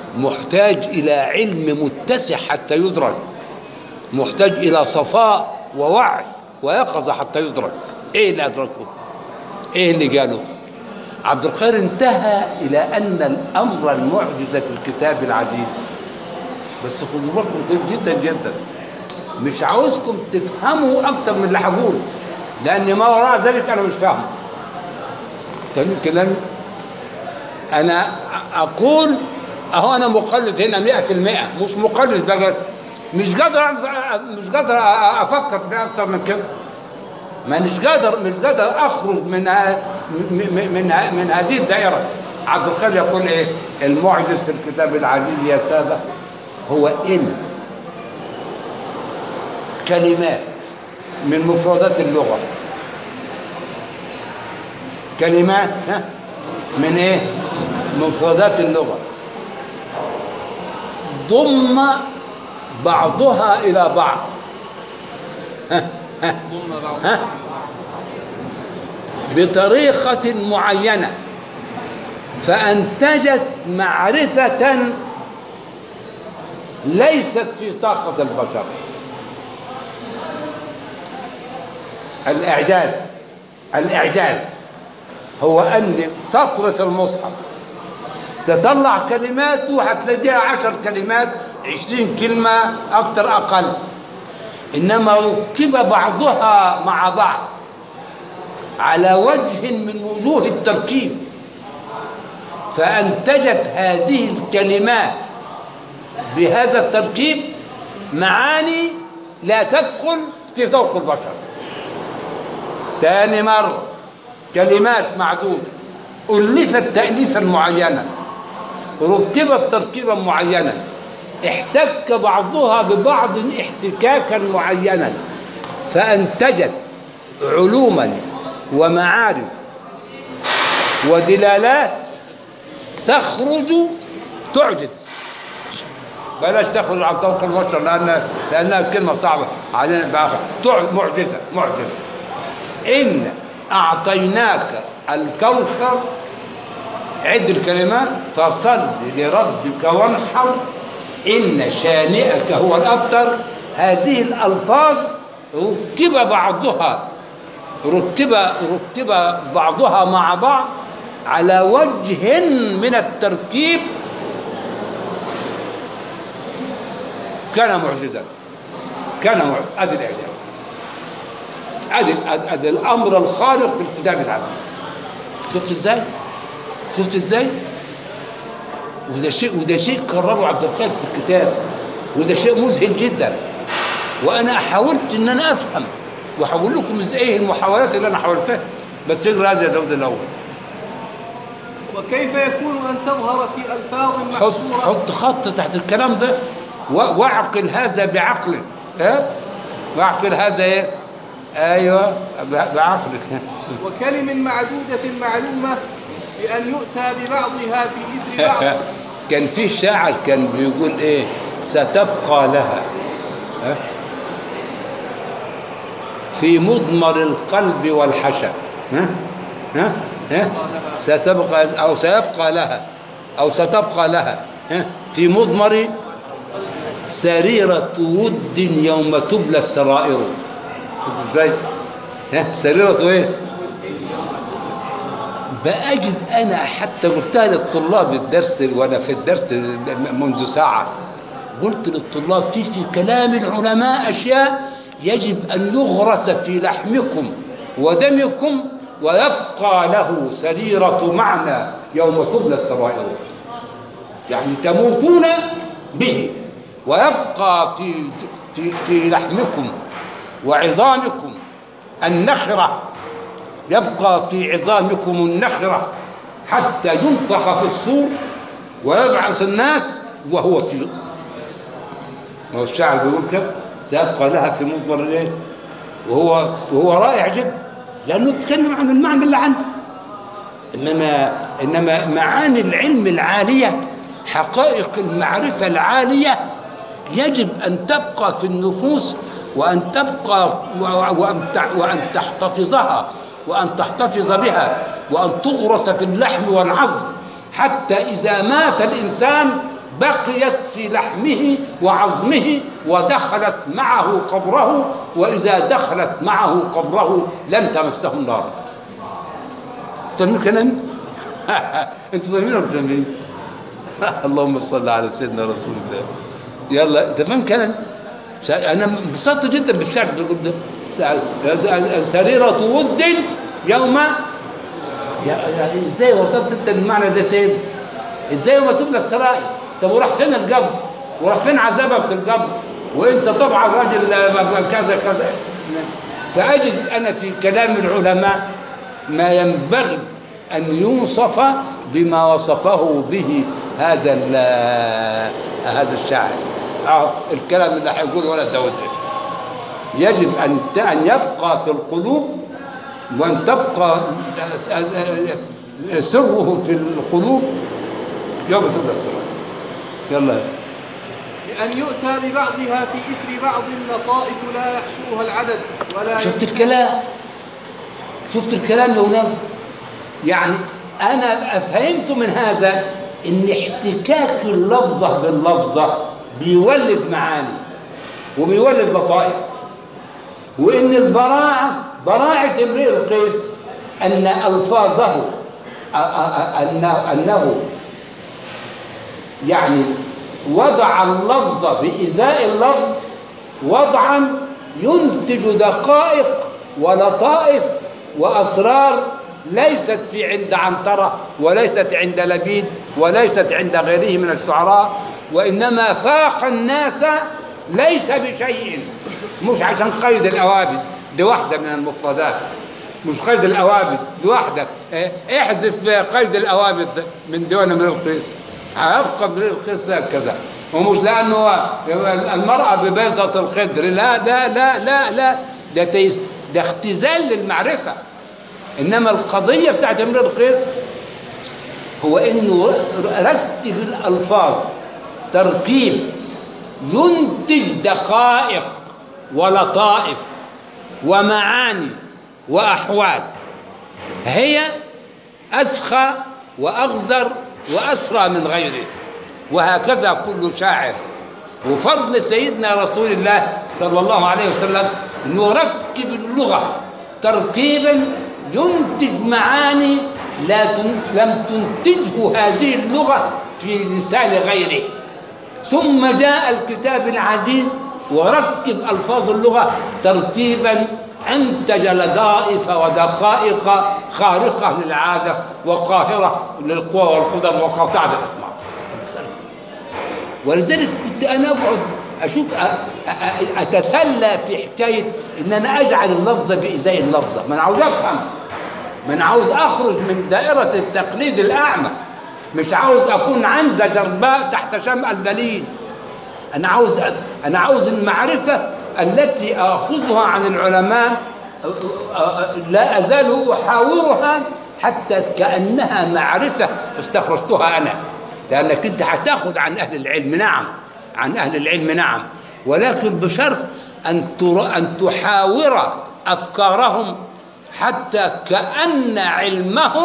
محتاج إلى علم متسع حتى يدرك محتاج إلى صفاء ووعي ويقظة حتى يدرك إيه اللي أدركه إيه اللي قاله عبد القادر انتهى إلى أن الأمر المعجزة في الكتاب العزيز بس خدوا بالكم كويس جدا جدا مش عاوزكم تفهموا أكتر من اللي هقوله لأن ما وراء ذلك أنا مش فاهمه تمام كلامي أنا أقول أهو أنا مقلد هنا 100% مش مقلد بقى مش قادر مش قادر أفكر في أكتر من كده ما مش قادر مش قادر اخرج من ه- م- م- من ه- من هذه الدائره عبد القادر يقول ايه المعجز في الكتاب العزيز يا ساده هو ان كلمات من مفردات اللغه كلمات ها من ايه مفردات اللغه ضم بعضها الى بعض ضم بعض ها؟ بطريقة معينة فأنتجت معرفة ليست في طاقة البشر الإعجاز الإعجاز هو أن سطر في المصحف تطلع كلماته هتلاقيها عشر كلمات عشرين كلمة أكتر أقل إنما ركب بعضها مع بعض على وجه من وجوه التركيب فأنتجت هذه الكلمات بهذا التركيب معاني لا تدخل في ذوق البشر تاني مرة كلمات معدودة ألفت تأليفا معينا ركبت تركيبا معينا احتك بعضها ببعض احتكاكا معينا فأنتجت علوما ومعارف ودلالات تخرج تعجز بلاش تخرج عن طوق البشر لأن لأنها كلمة صعبة علينا بآخر تع- معجزة معجزة إن أعطيناك الكوثر عد الكلمات فصل لربك وانحر إن شانئك هو الأبتر هذه الألفاظ رتب بعضها رتب رتب بعضها مع بعض على وجه من التركيب كان معجزا كان معجزا ادي الاعجاز ادي ادي ادي الامر الخارق في الكتاب العزيز شفت ازاي شفت ازاي وده شيء وده شيء قرره عبد القادر في الكتاب وده شيء مذهل جدا وانا حاولت ان انا افهم وهقول لكم ازاي ايه المحاولات اللي انا حاولتها بس اقرا هذا يا داود الاول وكيف يكون أن تظهر في ألفاظ حط محصورة حط خط تحت الكلام ده و- واعقل هذا بعقلك ها واعقل هذا ايه ايوه ب- بعقلك وكلم معدودة معلومة بأن يؤتى ببعضها في إثر بعض كان في شاعر كان بيقول ايه ستبقى لها ها؟ في مضمر القلب والحشا ها ها ها ستبقى او سيبقى لها او ستبقى لها ها في مضمر سريرة ود يوم تبلى السرائر شفت ازاي ها سريرة ايه بأجد أنا حتى قلتها للطلاب الدرس وأنا في الدرس منذ ساعة قلت للطلاب في في كلام العلماء أشياء يجب أن يغرس في لحمكم ودمكم ويبقى له سريرة معنى يوم تبلى السرائر يعني تموتون به ويبقى في في في لحمكم وعظامكم النخره يبقى في عظامكم النخرة حتى ينفخ في الصور ويبعث الناس وهو في ما هو الشاعر بيقول كده سيبقى لها في مضمر الايه وهو وهو رائع جدا لانه بيتكلم عن المعنى اللي عنده انما انما معاني العلم العاليه حقائق المعرفه العاليه يجب ان تبقى في النفوس وان تبقى و- وان تع- وان تحتفظها وان تحتفظ بها وان تغرس في اللحم والعظم حتى اذا مات الانسان بقيت في لحمه وعظمه ودخلت معه قبره وإذا دخلت معه قبره لم تمسه النار فاهمين كلامي؟ انتوا فاهمين ولا مش فاهمين؟ اللهم صل على سيدنا رسول الله يلا انت فاهم كلامي؟ انا انبسطت جدا بالشعر اللي قلت ده سريرة ود يوم يا يا ازاي وصلت انت للمعنى ده يا سيد؟ ازاي يوم تبلى السرائر؟ طب وراح فين القبر؟ وراح فين عذابك في القبر؟ وانت طبعا راجل كذا كذا فاجد انا في كلام العلماء ما ينبغي ان يوصف بما وصفه به هذا هذا الشاعر اه الكلام اللي هيقول ولا داود يجب ان ان يبقى في القلوب وان تبقى سره في القلوب يوم تبقى السماء يلا بأن يؤتى ببعضها في إثر بعض لطائف لا يحصوها العدد ولا شفت الكلام شفت الكلام يا ولاد يعني انا فهمت من هذا ان احتكاك اللفظه باللفظه بيولد معاني وبيولد لطائف وان البراعه براعه امرئ القيس ان الفاظه انه انه يعني وضع اللفظ بإزاء اللفظ وضعا ينتج دقائق ولطائف وأسرار ليست في عند عنترة وليست عند لبيد وليست عند غيره من الشعراء وإنما فاق الناس ليس بشيء مش عشان قيد الأوابد دي واحدة من المفردات مش قيد الأوابد دي واحدة احذف قيد الأوابد من ديوان من القيس هيبقى القصة كذا ومش لأنه المرأة ببيضة الخدر لا لا لا لا لا ده تيس ده اختزال للمعرفة إنما القضية بتاعت امرئ القيس هو إنه رتب الألفاظ تركيب ينتج دقائق ولطائف ومعاني وأحوال هي أسخى وأغزر وأسرى من غيره وهكذا كل شاعر وفضل سيدنا رسول الله صلى الله عليه وسلم أنه يركب اللغة تركيبا ينتج معاني لا تن... لم تنتجه هذه اللغة في لسان غيره ثم جاء الكتاب العزيز وركب ألفاظ اللغة ترتيبا انتج لطائف ودقائق خارقه للعاده وقاهره للقوى والقدر وقاطعه الاطماع ولذلك كنت انا اقعد اشوف اتسلى في حكايه ان انا اجعل اللفظه بازاء اللفظه ما انا عاوز افهم ما انا عاوز اخرج من دائره التقليد الاعمى مش عاوز اكون عنزه جرباء تحت شمع البليد انا عاوز انا عاوز المعرفه التي آخذها عن العلماء لا أزال أحاورها حتى كأنها معرفة استخرجتها أنا لأنك أنت هتاخذ عن أهل العلم نعم عن أهل العلم نعم ولكن بشرط أن أن تحاور أفكارهم حتى كأن علمهم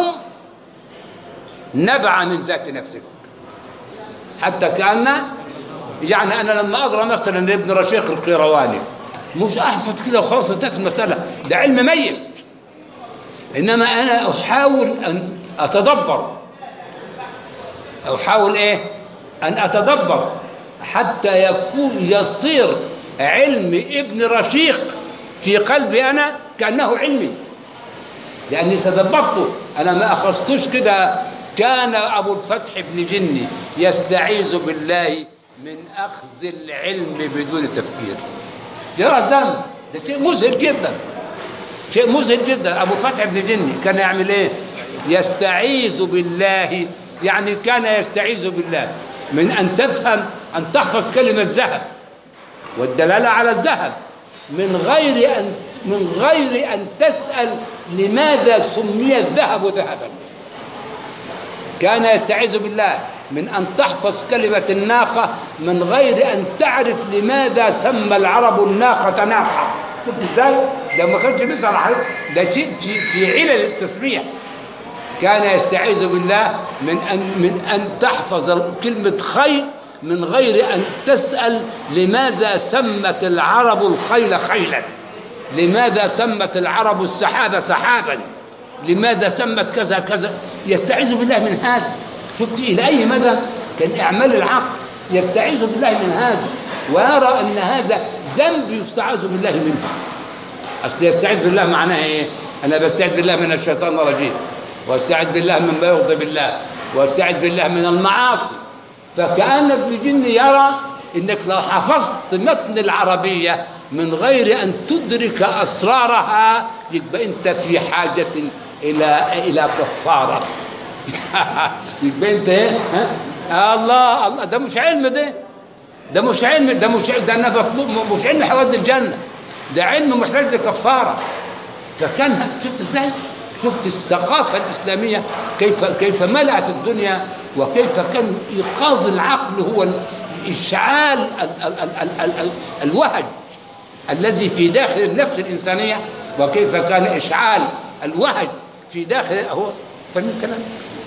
نبع من ذات نفسك حتى كأن يعني انا لما اقرا مثلا لابن رشيق القيرواني مش احفظ كده وخلاص انتهت المساله ده علم ميت انما انا احاول ان اتدبر احاول ايه ان اتدبر حتى يكون يصير علم ابن رشيق في قلبي انا كانه علمي لاني تدبرته انا ما اخذتوش كده كان ابو الفتح بن جني يستعيذ بالله من اخذ العلم بدون تفكير يرى ذنب ده شيء مذهل جدا شيء مذهل جدا ابو فتح بن جني كان يعمل ايه يستعيذ بالله يعني كان يستعيذ بالله من ان تفهم ان تحفظ كلمه ذهب والدلاله على الذهب من غير ان من غير ان تسال لماذا سمي الذهب ذهبا كان يستعيذ بالله من أن تحفظ كلمة الناقة من غير أن تعرف لماذا سمى العرب الناقة ناقة شفت ازاي؟ ده ما كانش بيسأل حضرتك ده شيء في في علل التسمية كان يستعيذ بالله من أن من أن تحفظ كلمة خير من غير أن تسأل لماذا سمت العرب الخيل خيلا لماذا سمت العرب السحاب سحابا لماذا سمت كذا كذا يستعيذ بالله من هذا شفت إلى أي مدى كان إعمال العقل يستعيذ بالله من هذا ويرى أن هذا ذنب يستعاذ بالله منه أصل يستعيذ بالله معناه إيه؟ أنا بستعيذ بالله من الشيطان الرجيم واستعيذ بالله مما يغضب الله واستعيذ بالله من المعاصي فكأن ابن الجن يرى انك لو حفظت متن العربية من غير ان تدرك اسرارها يبقى انت في حاجة الى الى كفارة يبقى انت ايه ها؟ الله الله ده مش علم ده ده مش علم ده مش ده انا بطلب مش علم حوادث الجنة ده علم محتاج لكفارة فكان شفت ازاي شفت الثقافة الإسلامية كيف كيف ملأت الدنيا وكيف كان إيقاظ العقل هو إشعال ال ال ال ال ال ال الوهج الذي في داخل النفس الإنسانية وكيف كان إشعال الوهج في داخل هو فاهمين الكلام؟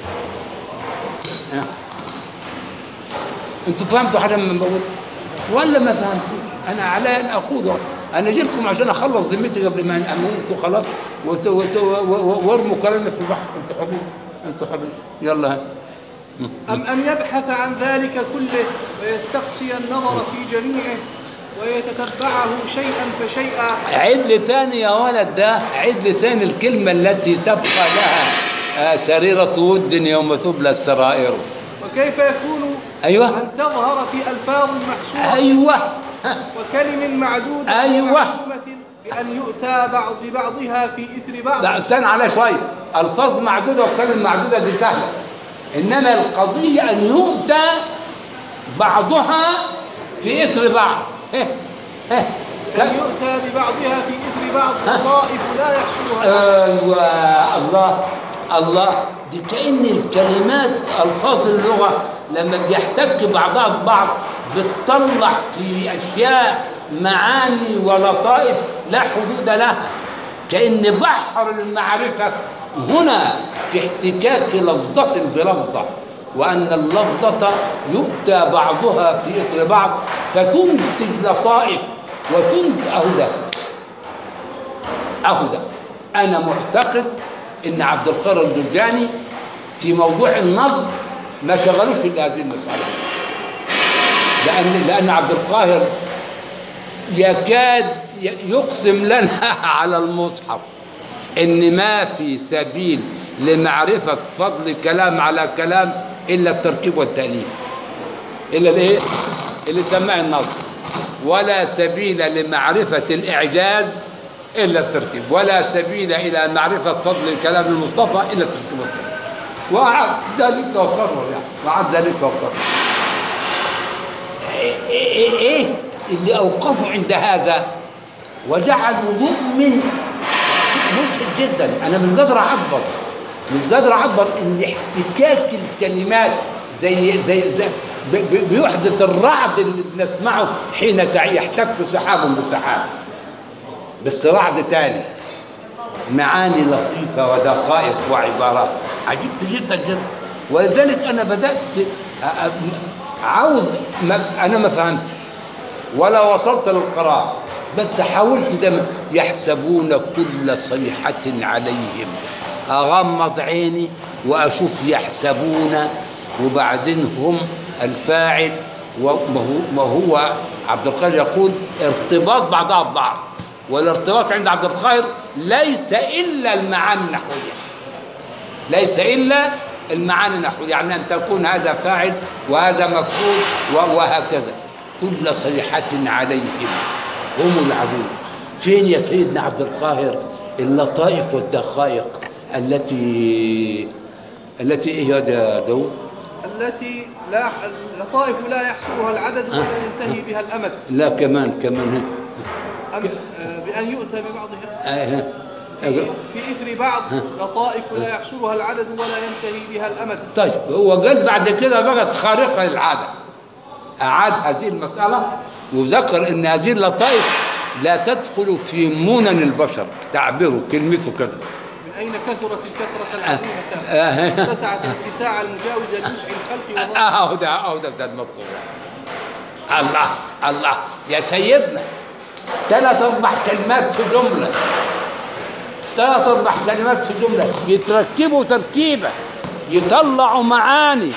آه. انتوا فهمتوا حاجه من بقول ولا ما فهمتوش انا على ان اقول انا جيتكم عشان اخلص ذمتي قبل ما اموت وخلاص وت- وت- و- و- وارموا كلامي في البحر انتوا حبيبي انتوا حبيبي يلا ها. أم أن يبحث عن ذلك كله ويستقصي النظر في جميعه ويتتبعه شيئا فشيئا عيد لي تاني يا ولد ده عيد لي تاني الكلمة التي تبقى لها آه، سريرة ود يوم تبلى السرائر وكيف يكون أيوة. أن تظهر في ألفاظ محصورة أيوة وكلم معدودة أيوة. ومعلومة بأن يؤتى بعض ببعضها في إثر بعض لا استنى عليها شوية ألفاظ معدودة وكلمة معدودة دي سهلة إنما القضية أن يؤتى بعضها في إثر بعض إيه إيه أن يؤتى ببعضها في إثر بعض وطائف لا يحصلها ايوه الله الله دي كأن الكلمات ألفاظ اللغة لما بيحتك بعضها ببعض بتطلع في أشياء معاني ولطائف لا حدود لها كأن بحر المعرفة هنا في احتكاك لفظة بلفظة وأن اللفظة يؤتى بعضها في إثر بعض فتنتج لطائف وتنتج أهو ده اهو ده انا معتقد ان عبد القادر الجرجاني في موضوع النصب ما شغلوش الا هذه المساله لان لان عبد القاهر يكاد ي- يقسم لنا على المصحف ان ما في سبيل لمعرفه فضل كلام على كلام الا التركيب والتاليف الا الايه اللي سماه النصب ولا سبيل لمعرفه الاعجاز الا التركيب ولا سبيل الى معرفه فضل الكلام المصطفى الا التركيب والتاليف وأعد ذلك وقرر يعني وأعد ذلك وقرر ايه إيه- إيه اللي اوقفوا عند هذا وجعلوا مؤمن مشهد جدا انا مش قادر اعبر مش قادر اعبر ان احتكاك الكلمات زي زي, زي ب- ب- بيحدث الرعد اللي بنسمعه حين تع- يحتك سحاب بسحاب بس رعد تاني معاني لطيفة ودقائق وعبارات عجبت جدا جدا ولذلك أنا بدأت أ- أ- عاوز ما أنا ما فهمتش ولا وصلت للقراءة بس حاولت دم يحسبون كل صيحة عليهم أغمض عيني وأشوف يحسبون وبعدين هم الفاعل وما هو- ما هو عبد القادر يقول ارتباط بعضها ببعض والارتباط عند عبد القاهر ليس إلا المعاني النحوية ليس إلا المعاني النحوية يعني أن تكون هذا فاعل وهذا مفعول و- وهكذا كل صيحة عليهم هم العدو فين يا سيدنا عبد القاهر اللطائف والدقائق التي التي ايه يا داود التي لا اللطائف لا يحصرها العدد ولا ينتهي بها الأمد لا كمان كمان أم آه، بأن يؤتى ببعضها ها في, في إثر بعض لطائف لا يحصرها العدد ولا ينتهي بها الأمد طيب هو قال بعد كده بقت خارقة للعادة أعاد هذه المسألة وذكر أن هذه اللطائف لا تدخل في منن البشر تعبيره كلمته كده من أين كثرت الكثرة آه. العظيمة آه. اتسعت الاتساع المجاوز لوسع الخلق وضاق اهو ده اهو ده ده المطلوب الله الله يا سيدنا ثلاث اربع كلمات في جمله ثلاث اربع كلمات في جمله يتركبوا تركيبه يطلعوا معاني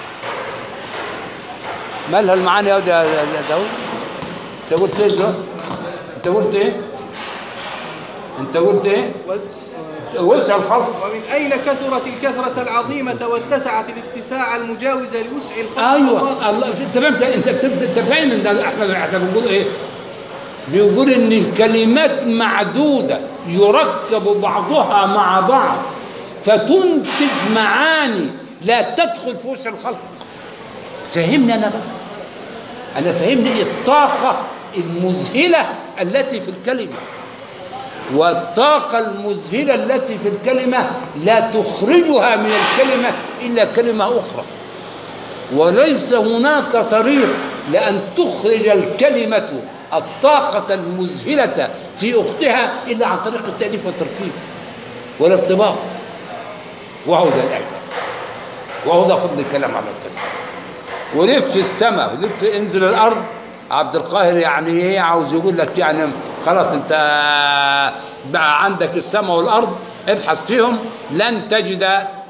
مالها المعاني يا ده داود انت قلت ايه دلوقتي؟ انت قلت ايه انت قلت ايه وسع الخلق ومن أين كثرت الكثرة العظيمة واتسعت الاتساع المجاوز لوسع الخلق ايوه الله انت فاهم انت بتبدا انت فاهم ان احنا احنا بنقول ايه؟ بيقول ان الكلمات معدوده يركب بعضها مع بعض فتنتج معاني لا تدخل في وسع الخلق فهمني انا بقى انا فهمني الطاقه المذهله التي في الكلمه والطاقة المذهلة التي في الكلمة لا تخرجها من الكلمة إلا كلمة أخرى وليس هناك طريق لأن تخرج الكلمة الطاقة المذهلة في أختها إلا عن طريق التأليف والتركيب والارتباط وهو ذا الإعجاز وهو ذا فضل الكلام على الكلام ولف في السماء ولف انزل الأرض عبد القاهر يعني ايه عاوز يقول لك يعني خلاص انت بقى عندك السماء والارض ابحث فيهم لن تجد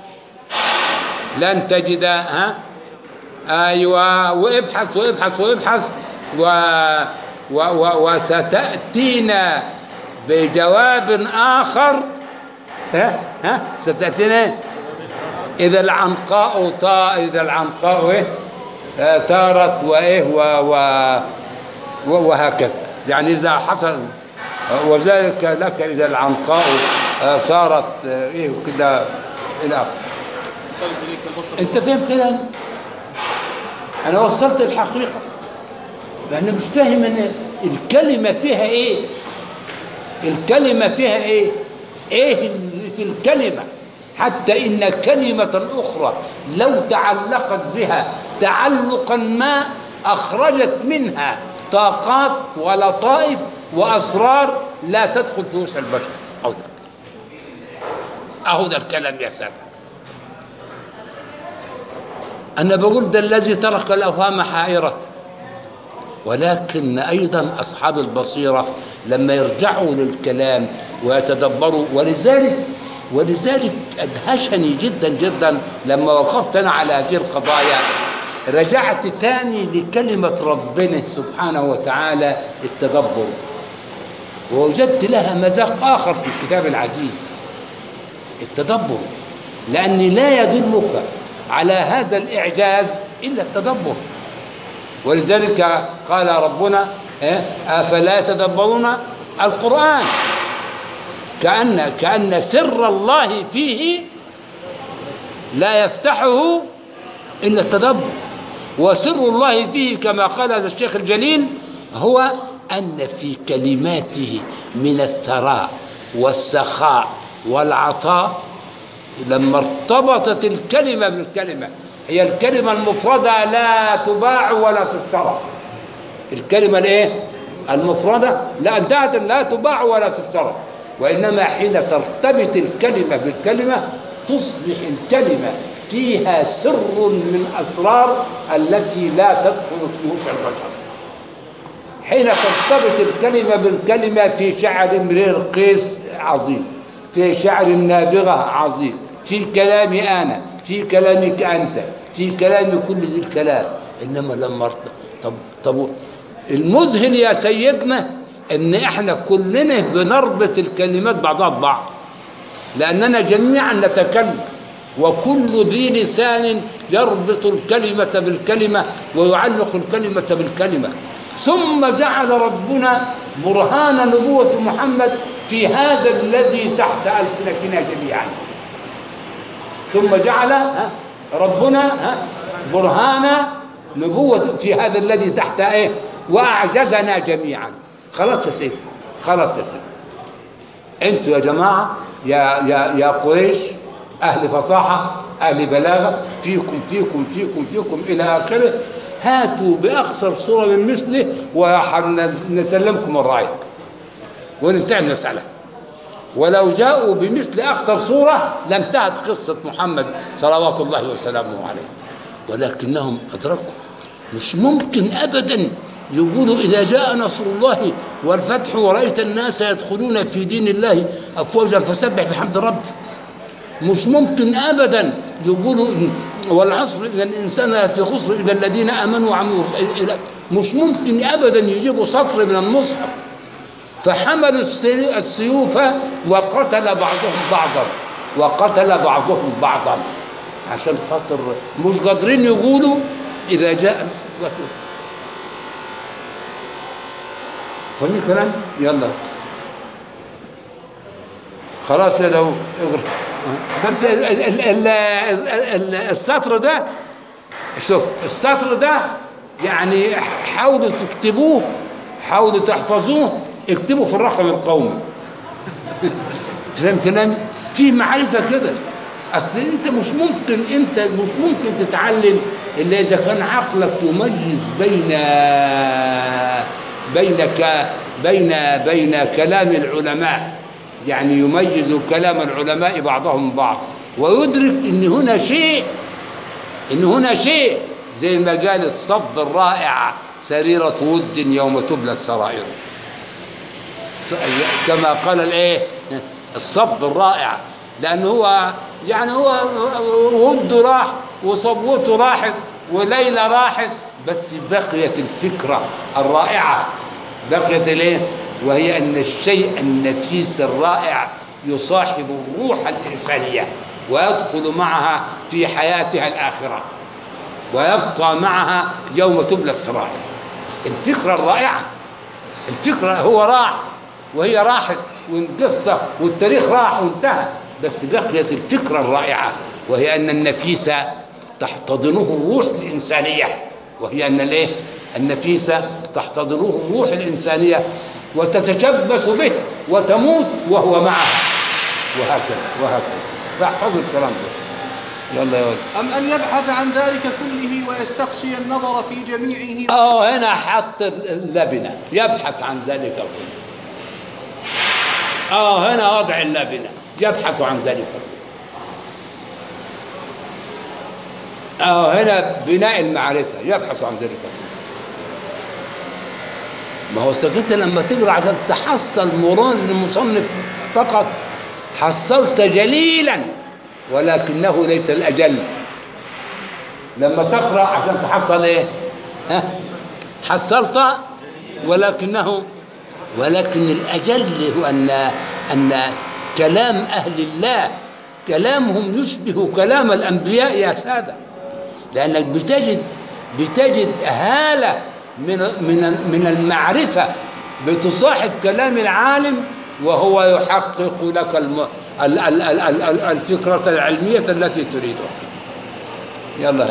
لن تجد ها ايوه وابحث وابحث وابحث و و و وستاتينا بجواب اخر ها ها ستاتينا اذا العنقاء طا اذا العنقاء ايه آه، تارت وايه و و و- وهكذا يعني اذا حصل وذلك لك اذا العنقاء آه، صارت آه، ايه كده الى اخره قلب إليك البصر انت فاهم كده انا وصلت الحقيقه لان مش فاهم ان الكلمه فيها ايه الكلمه فيها ايه ايه اللي في الكلمه حتى ان كلمه اخرى لو تعلقت بها تعلقا ما اخرجت منها طاقات ولطائف واسرار لا تدخل في وسع البشر اهو ده اهو ده الكلام يا ساده أنا بقول ده الذي ترك الأوهام حائرة ولكن أيضا أصحاب البصيرة لما يرجعوا للكلام ويتدبروا ولذلك ولذلك أدهشني جدا جدا لما وقفت أنا على هذه القضايا رجعت تاني لكلمة ربنا سبحانه وتعالى التدبر ووجدت لها مذاق آخر في الكتاب العزيز التدبر لأن لا يدلك على هذا الإعجاز إلا التدبر ولذلك قال ربنا إيه؟ أفلا يتدبرون القرآن كأن كأن سر الله فيه لا يفتحه إلا التدبر وسر الله فيه كما قال هذا الشيخ الجليل هو أن في كلماته من الثراء والسخاء والعطاء لما ارتبطت الكلمة بالكلمة هي الكلمة المفردة لا تباع ولا تشترى الكلمة الايه المفردة لا انتهت لا تباع ولا تشترى وإنما حين ترتبط الكلمة بالكلمة تصبح الكلمة فيها سر من أسرار التي لا تدخل في وسع البشر حين ترتبط الكلمة بالكلمة في شعر امرئ القيس عظيم في شعر النابغة عظيم في كلامي أنا في كلامك أنت في كلام كل ذي الكلام إنما لما ارت- طب طب المذهل يا سيدنا إن إحنا كلنا بنربط الكلمات بعضها ببعض لأننا جميعا نتكلم وكل ذي لسان يربط الكلمة بالكلمة ويعلق الكلمة بالكلمة ثم جعل ربنا برهان نبوة محمد في هذا الذي تحت ألسنتنا جميعا ثم جعل ها، ربنا ها، برهان نبوة في هذا الذي تحت ايه وأعجزنا جميعا خلاص يا سيدي خلاص يا سيدي انتوا يا جماعة يا يا يا قريش أهل فصاحة أهل بلاغة فيكم فيكم فيكم فيكم إلى آخره هاتوا بأقصر صورة من مثله ونسلمكم الراية وننتهي المسألة ولو جاءوا بمثل أقصر صورة لانتهت قصة محمد صلوات الله وسلامه عليه ولكنهم أدركوا مش ممكن ابدا يقولوا اذا جاء نصر الله والفتح ورايت الناس يدخلون في دين الله افواجا فسبح بحمد ربك مش ممكن ابدا يقولوا إن- والعصر ان الانسان لفي خسر الا الذين امنوا وعملوا إلى- مش ممكن ابدا يجيبوا سطر من المصحف فحملوا السي- السيوف وقتل بعضهم بعضا وقتل بعضهم بعضا عشان خاطر مش قادرين يقولوا اذا جاء نصر الله والفتح. فاهمين الكلام؟ يلا خلاص يا داوود اقرا بس ال- ال- ال- ال- ال- السطر ده شوف السطر ده يعني حاولوا تكتبوه حاولوا تحفظوه اكتبوا في الرقم القومي فاهم كلامي؟ في معرفه كده اصل انت مش ممكن انت مش ممكن تتعلم الا اذا كان عقلك يميز بين بين ك بين بين كلام العلماء يعني يميز كلام العلماء بعضهم بعض ويدرك ان هنا شيء ان هنا شيء زي ما قال الصب الرائع سريرة ود يوم تبلى السرائر ص- كما قال الايه الصب الرائع لان هو يعني هو وده راح وصبوته راحت وليلى راحت بس بقيت الفكره الرائعه بقيت الايه وهي ان الشيء النفيس الرائع يصاحب الروح الانسانيه ويدخل معها في حياتها الاخره ويبقى معها يوم تبلى السرائر الفكره الرائعه الفكرة هو راح وهي راحت والقصة والتاريخ راح وانتهى بس بقيت الفكرة الرائعة وهي أن النفيس تحتضنه الروح الإنسانية وهي أن الإيه؟ النفيس تحتضنه الروح الإنسانية وتتشبث به وتموت وهو معها وهكذا وهكذا فاحفظوا الكلام ده يلا يا ولد أم أن يبحث عن ذلك كله ويستقصي النظر في جميعه اه هنا حط اللبنه يبحث عن ذلك كله اه هنا وضع اللبنه يبحث عن ذلك كله اه هنا بناء المعرفه يبحث عن ذلك كله ما هو أصلك انت لما تقرا عشان تحصل مراد المصنف فقط حصلت جليلا ولكنه ليس الاجل لما تقرا عشان تحصل ايه ها حصلت ولكنه ولكن الاجل هو ان ان كلام اهل الله كلامهم يشبه كلام الانبياء يا ساده لانك بتجد بتجد هاله من من من المعرفه بتصاحب كلام العالم وهو يحقق لك الم ال- ال- ال- ال- ال- الفكره العلميه التي تريدها يلا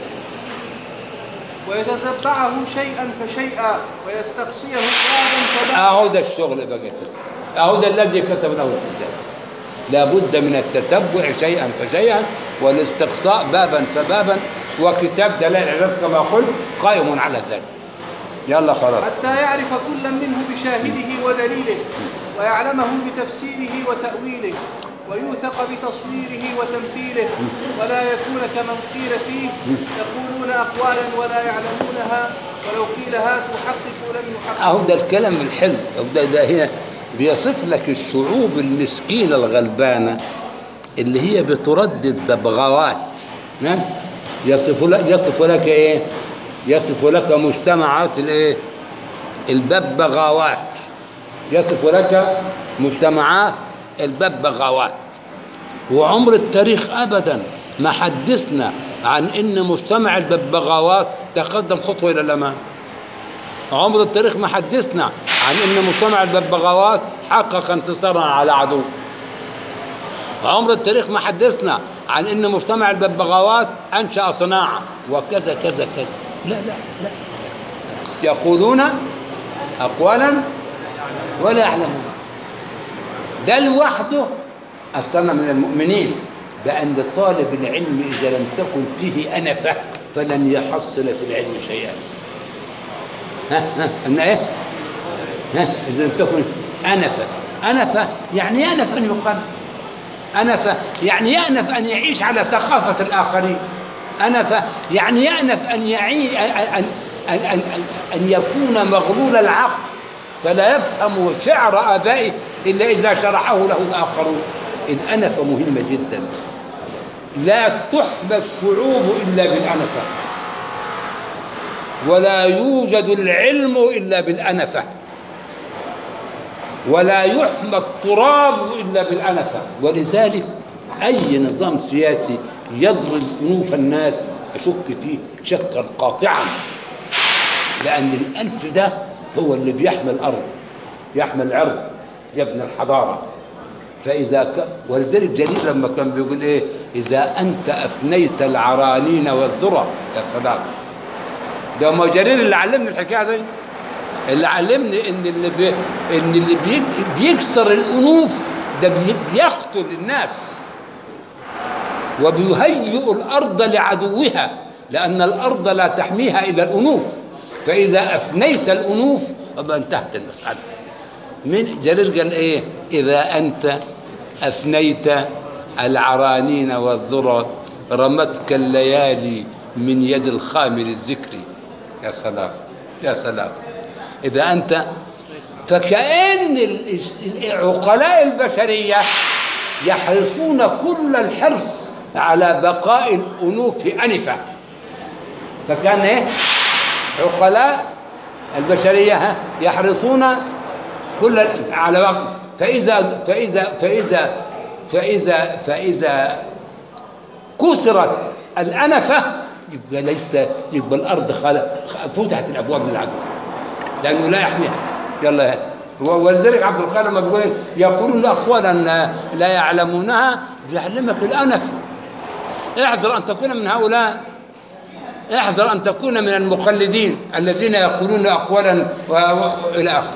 ويتتبعه شيئا فشيئا ويستقصيه بابا فبابا اهو ده الشغل بقى تسمع اهو ده الذي كتب له الكتاب لابد من التتبع شيئا فشيئا والاستقصاء بابا فبابا وكتاب دلائل العرس كما قلت قائم على ذلك يلا خلاص حتى يعرف كل منه بشاهده ودليله ويعلمه بتفسيره وتأويله ويوثق بتصويره وتمثيله ولا يكون كمن قيل فيه يقولون أقوالا ولا يعلمونها ولو قيل هاتوا حققوا لم يحققوا اهو ده الكلام الحلو أهو ده ده هنا بيصف لك الشعوب المسكينه الغلبانه اللي هي بتردد ببغاوات نعم يصف لك يصف لك ايه يصف لك مجتمعات الايه الببغاوات يصف لك مجتمعات الببغاوات وعمر التاريخ ابدا ما حدثنا عن ان مجتمع الببغاوات تقدم خطوه الى الامام عمر التاريخ ما حدثنا عن ان مجتمع الببغاوات حقق انتصارا على عدو عمر التاريخ ما حدثنا عن ان مجتمع الببغاوات انشا صناعه وكذا كذا كذا لا لا لا يقولون اقوالا ولا يعلمون ده لوحده أصلنا من المؤمنين بأن طالب العلم إذا لم تكن فيه أنفة فلن يحصل في العلم شيئا ها ها أن إيه؟ ها إذا لم تكن أنفة أنفة يعني يأنف أن يقال أنف يعني يأنف أن يعيش على ثقافة الآخرين أنف يعني يأنف أن يعي أن أن أن, أن, أن يكون مغلول العقل فلا يفهم شعر آبائه إلا إذا شرحه له الآخرون إذ أنف مهمة جدا لا تحمى الشعوب إلا بالأنفة ولا يوجد العلم إلا بالأنفة ولا يحمى التراب إلا بالأنفة ولذلك أي نظام سياسي يضرب أنوف الناس أشك فيه شكا قاطعا لأن الأنف ده هو اللي بيحمي الأرض يحمي العرض يبني الحضارة فإذا ك... ولذلك جرير لما كان بيقول إيه إذا أنت أفنيت العرانين والذرة يا سلام ده ما جرير اللي علمني الحكاية دي اللي علمني إن اللي بي... إن اللي بي... بيكسر الأنوف ده بي... بيقتل الناس وبيهيئ الأرض لعدوها لأن الأرض لا تحميها إلا الأنوف فإذا أفنيت الأنوف أبقى انتهت المسألة من جرير قال إيه إذا أنت أفنيت العرانين والذرى رمتك الليالي من يد الخامر الذكري يا سلام يا سلام إذا أنت فكأن عقلاء البشرية يحرصون كل الحرص على بقاء الأنوف أنفة فكان إيه عقلاء البشرية يحرصون كل على وقت فإذا فإذا فإذا فإذا فإذا كسرت الأنفة يبقى ليس يبقى الأرض خلق فتحت الأبواب للعدو لأنه لا يحميها يلا ولذلك عبد الخالق لما بيقول يقولون أقوالا لا يعلمونها بيعلمك الأنف احذر أن تكون من هؤلاء احذر أن تكون من المقلدين الذين يقولون أقوالا وإلى آخره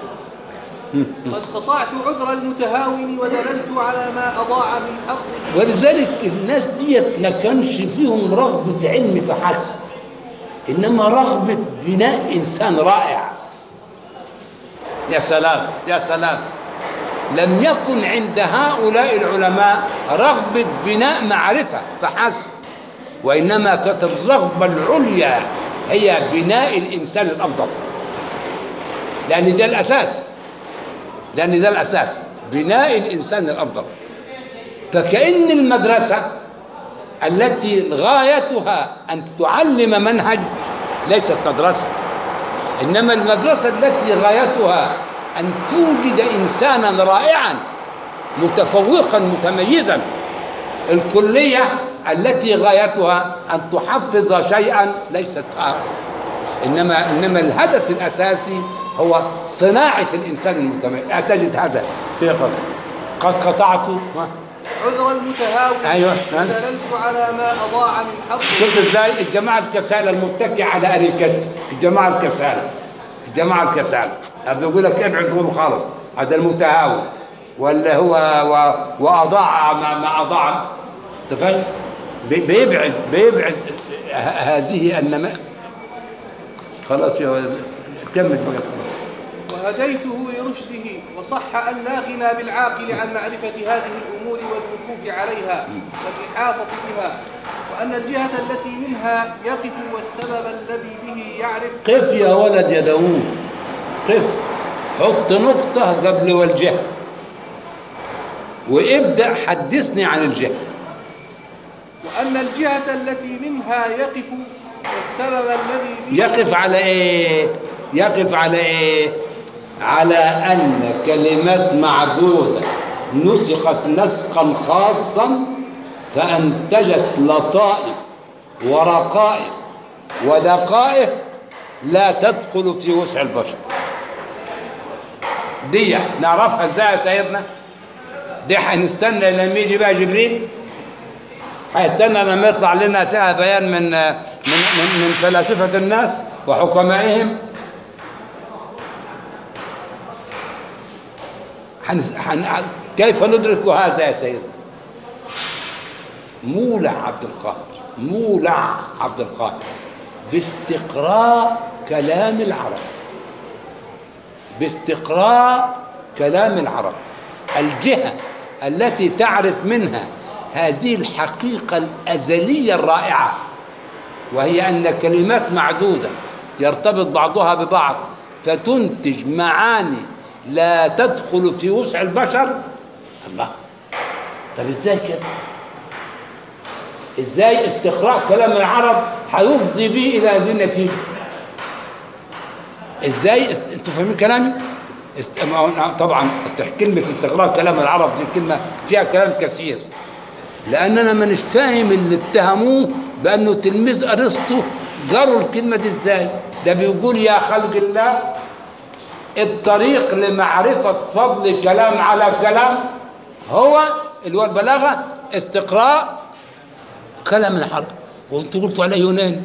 قد قطعت عذر المتهاون ودللت على ما أضاع من حظه ولذلك الناس ديت ما كانش فيهم رغبة علم فحسب إنما رغبة بناء إنسان رائع يا سلام يا سلام لم يكن عند هؤلاء العلماء رغبة بناء معرفة فحسب وإنما كانت الرغبة العليا هي بناء الإنسان الأفضل لأن ده الأساس لأن ده الأساس بناء الإنسان الأفضل فكأن المدرسة التي غايتها أن تعلم منهج ليست مدرسة إنما المدرسة التي غايتها أن توجد إنسانا رائعا متفوقا متميزا الكلية التي غايتها أن تحفظ شيئا ليست إنما إنما الهدف الأساسي هو صناعة الإنسان المتميز أتجد هذا في قد قد قطعت عذر المتهاون أيوة. ودللت على ما أضاع من حظه شفت ازاي الجماعة الكسالى المتكئة على أريكته الجماعة الكسالى الجماعة الكسالى هذا يقول لك ابعد هو خالص هذا المتهاون ولا هو و... وأضاع ما, ما أضاع أنت فاهم؟ بي- بيبعد بيبعد ه- هذه النما خلاص يا ولد كمل بقى خلاص وهديته لرشده وصح أن لا غنى بالعاقل عن معرفة هذه الأمور والوقوف عليها والإحاطة بها وأن الجهة التي منها يقف والسبب الذي به يعرف قف يا ولد يا داوود قف حط نقطة قبل والجهة وابدأ حدثني عن الجهة وأن الجهة التي منها يقف والسبب الذي به يقف على ايه يقف على ايه على ان كلمات معدودة نسخت نسقا خاصا فانتجت لطائف ورقائق ودقائق لا تدخل في وسع البشر دي نعرفها ازاي يا سيدنا دي هنستنى لما يجي بقى جبريل هيستنى لما يطلع لنا فيها بيان من من من, من فلاسفة الناس وحكمائهم حنس حن كيف ندرك هذا يا سيدنا مولع عبد القاهر مولع عبد القاهر باستقراء كلام العرب باستقراء كلام العرب الجهة التي تعرف منها هذه الحقيقة الأزلية الرائعة وهي أن كلمات معدودة يرتبط بعضها ببعض فتنتج معاني لا تدخل في وسع البشر الله طب ازاي كده ازاي استقراء كلام العرب هيفضي بيه الى هذه النتيجه ازاي است... انتوا فاهمين كلامي است... ما هو- طبعا است... كلمه استقراء كلام العرب دي كلمه فيها كلام كثير لان انا مانيش فاهم اللي اتهموه بانه تلميذ ارسطو جروا الكلمه دي ازاي ده بيقول يا خلق الله الطريق لمعرفه فضل كلام على كلام هو اللي هو البلاغه استقراء كلام العرب وانتوا قلتوا عليه يوناني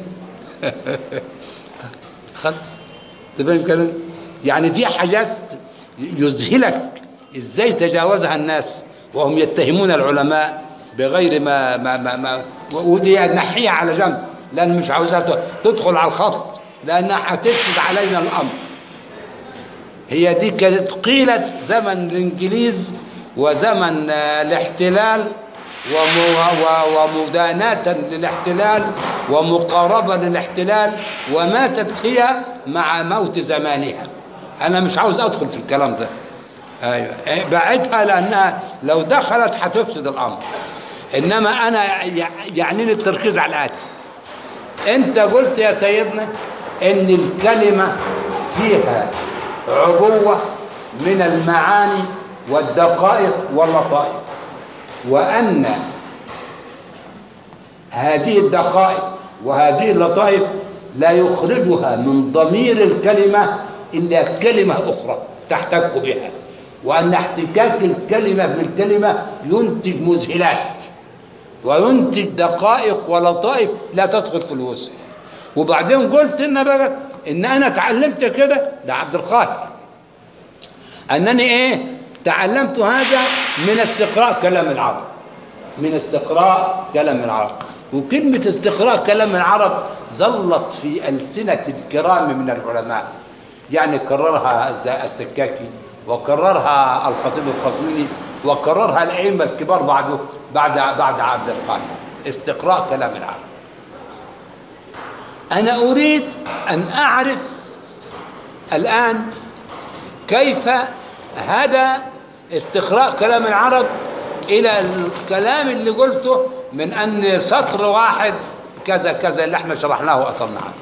خلاص تفهم كلام يعني في حاجات يذهلك ازاي تجاوزها الناس وهم يتهمون العلماء بغير ما ما ما, ما ودي نحيها على جنب لان مش عاوزها تدخل على الخط لانها هتفسد علينا الامر هي دي كانت قيلت زمن الانجليز وزمن آه، الاحتلال ومو- و- ومداناة للاحتلال ومقاربة للاحتلال وماتت هي مع موت زمانها أنا مش عاوز أدخل في الكلام ده أيوة إيه، بعدها لأنها لو دخلت هتفسد الأمر إنما أنا يع- يعنيني التركيز على الآتي أنت قلت يا سيدنا إن الكلمة فيها عبوة من المعاني والدقائق واللطائف وأن هذه الدقائق وهذه اللطائف لا يخرجها من ضمير الكلمة إلا كلمة أخرى تحتك بها وأن احتكاك الكلمة بالكلمة ينتج مذهلات وينتج دقائق ولطائف لا تدخل في الوسع وبعدين قلت إن بقى إن أنا اتعلمت كده ده عبد القاهر أنني إيه تعلمت هذا من استقراء كلام العرب من استقراء كلام العرب وكلمة استقراء كلام العرب ظلت في ألسنة الكرام من العلماء يعني كررها الز- السكاكي وكررها الخطيب الخصميني وكررها الأئمة الكبار بعده بعد بعد عبد القاهر استقراء كلام العرب أنا أريد أن أعرف الآن كيف هدى استقراء كلام العرب إلى الكلام اللي قلته من أن سطر واحد كذا كذا اللي احنا شرحناه وأطلنا عنه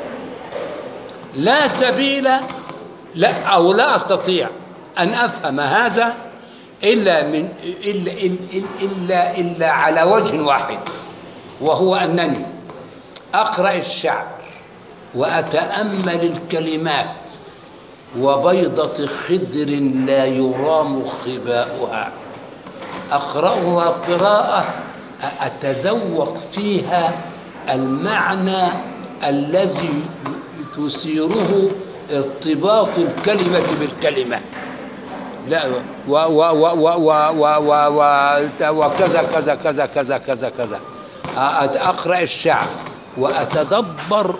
لا سبيل لا أو لا أستطيع أن أفهم هذا إلا من إلا إلا إلا, إلا على وجه واحد وهو أنني أقرأ الشعر وأتأمل الكلمات وبيضة خدر لا يرام خباؤها أقرأها قراءة أتذوق فيها المعنى الذي تثيره ارتباط الكلمة بالكلمة لا و و و و و و و وكذا كذا كذا كذا كذا كذا أ- أقرأ الشعر وأتدبر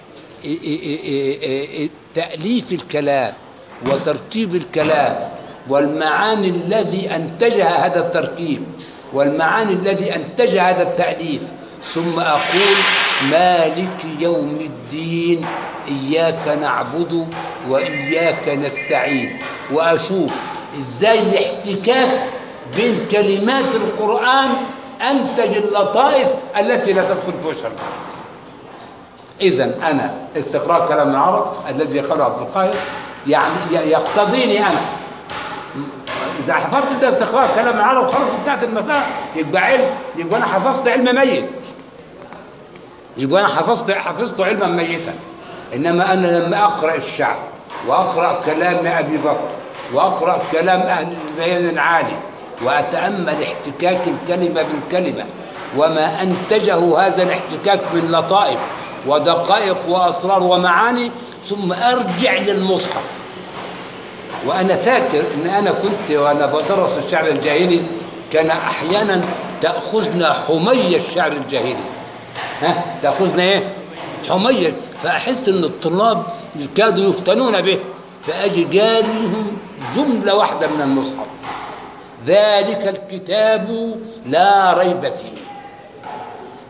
تأليف الكلام وترتيب الكلام والمعاني الذي أنتجها هذا التركيب والمعاني الذي أنتجها هذا التأليف ثم أقول مالك يوم الدين إياك نعبد وإياك نستعين وأشوف إزاي الاحتكاك بين كلمات القرآن أنتج اللطائف التي لا تدخل في وجه البشر إذا أنا استقراء كلام العرب الذي قاله عبد القاهر يعني ي- يقتضيني أنا إذا حفظت ده استقراء كلام العرب خلاص انتهت المسألة يبقى علم يبقى أنا حفظت علم ميت يبقى أنا حفظت حفظت علما ميتا إنما أنا لما أقرأ الشعر وأقرأ كلام أبي بكر وأقرأ كلام أهل البيان العالي وأتأمل احتكاك الكلمة بالكلمة وما أنتجه هذا الاحتكاك من لطائف ودقائق وأسرار ومعاني ثم أرجع للمصحف وأنا فاكر إن أنا كنت وأنا بدرس الشعر الجاهلي كان أحيانا تأخذنا حمية الشعر الجاهلي ها تأخذنا إيه؟ حمية فأحس إن الطلاب كادوا يفتنون به فأجي جاريهم جملة واحدة من المصحف ذلك الكتاب لا ريب فيه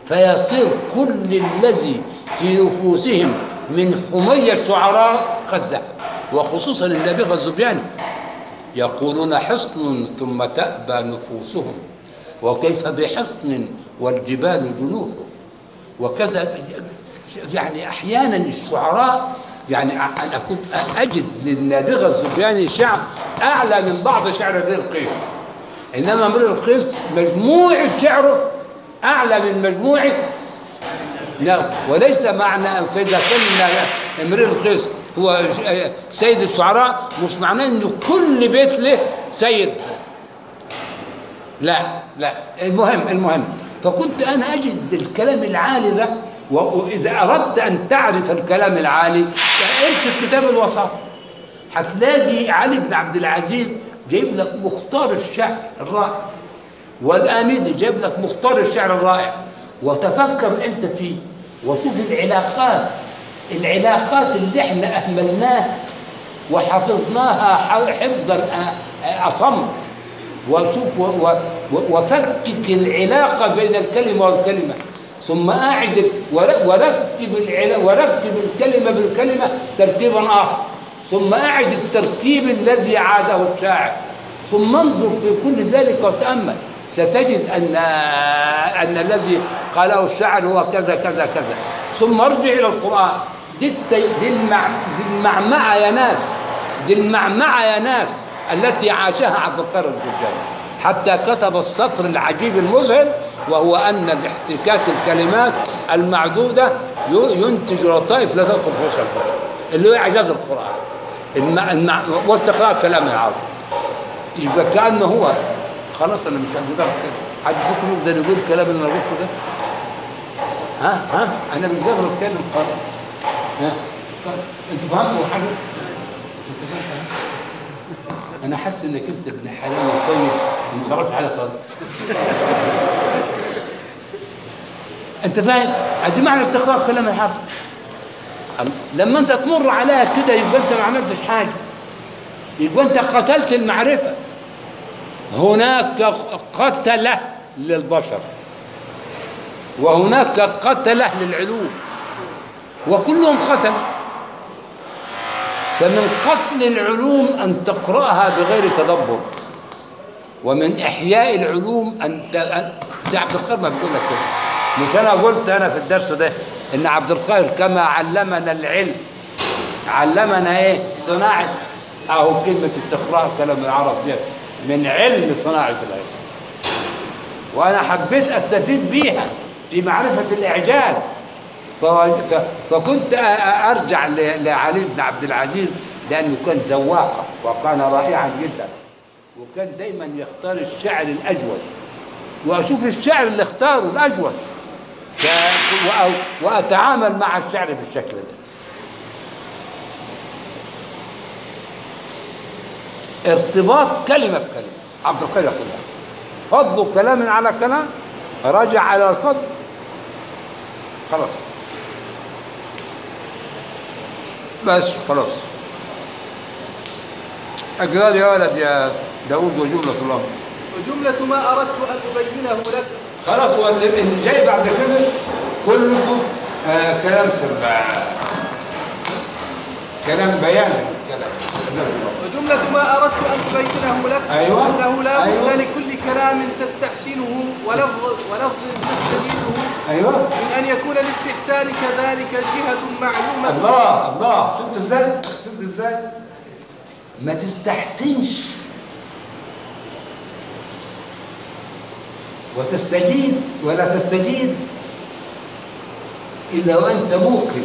فيصير كل الذي في نفوسهم من حمي الشعراء قد ذهب وخصوصا النابغة الزبياني يقولون حصن ثم تأبى نفوسهم وكيف بحصن والجبال جنوح وكذا يعني احيانا الشعراء يعني انا كنت اجد للنابغه الزبياني شعر اعلى من بعض شعر امرئ القيس انما امرئ القيس مجموعه شعره اعلى من مجموعه لا وليس معنى فاذا كان امرئ القيس هو سيد الشعراء مش معناه انه كل بيت له سيد لا لا المهم المهم فكنت انا اجد الكلام العالي ده واذا اردت ان تعرف الكلام العالي امسك كتاب الوساطه هتلاقي علي بن عبد العزيز جايب لك مختار الشعر الرائع والآمدي جايب لك مختار الشعر الرائع وتفكر انت فيه وشوف العلاقات العلاقات اللي احنا اهملناها وحفظناها حفظا اصم وشوف وفكك العلاقه بين الكلمه والكلمه ثم اعد وركب وركب الكلمه بالكلمه ترتيبا اخر ثم اعد الترتيب الذي عاده الشاعر ثم انظر في كل ذلك وتامل ستجد ان ان الذي قاله الشاعر هو كذا كذا كذا ثم ارجع الى القران دي, دي, المع... دي المعمعه يا ناس دي المعمعه يا ناس التي عاشها عبد القادر الجرجاني حتى كتب السطر العجيب المذهل وهو ان الاحتكاك الكلمات المعدوده ينتج لطائف لا تدخل في وسع البشر اللي هو اعجاز القران المع... المع... واستقراء كلام العرب يبقى كانه هو خلاص انا مش هقدر كده حد فيكم يقدر يقول الكلام اللي انا قلته ده ها ها انا مش قادر اتكلم خالص ها انت فهمتوا حاجه انت فهمت انا حاسس انك انت ابن حلال وطيب وما تعرفش حاجه خالص انت فاهم ادي معنى استخراج كلام الحرب لما انت تمر عليها كده يبقى انت ما عملتش حاجه يبقى انت قتلت المعرفه هناك قتله للبشر وهناك قتله للعلوم وكلهم قتل فمن قتل العلوم أن تقرأها بغير تدبر ومن إحياء العلوم أن زي عبد القادر ما بيقول لك كده مش أنا قلت أنا في الدرس ده إن عبد القادر كما علمنا العلم علمنا إيه صناعة أهو كلمة استقراء كلام العرب دي من علم صناعة العلم وأنا حبيت أستفيد بيها في معرفة الإعجاز فكنت ارجع لعلي بن عبد العزيز لانه كان زواقه وكان رائعا جدا وكان دايما يختار الشعر الاجود واشوف الشعر اللي اختاره الاجود واتعامل مع الشعر بالشكل ده ارتباط كلمه بكلمه عبد القادر يقول هذا فضل كلام على كلام راجع على الفضل خلاص بس خلاص أقرأ يا ولد يا داود وجملة الله وجملة ما أردت أن أبينه لك خلاص واللي جاي بعد كده كله آه كلام في كلام بيان كلام وجملة ما أردت أن أبينه لك أيوة أنه لا بد أيوة. لكل كلام تستحسنه ولفظ ولفظ تستجيده أيوة من أن يكون الاستحسان كذلك جهة معلومة الله الله شفت ازاي شفت ازاي ما تستحسنش وتستجيد ولا تستجيد إلا وأنت موقن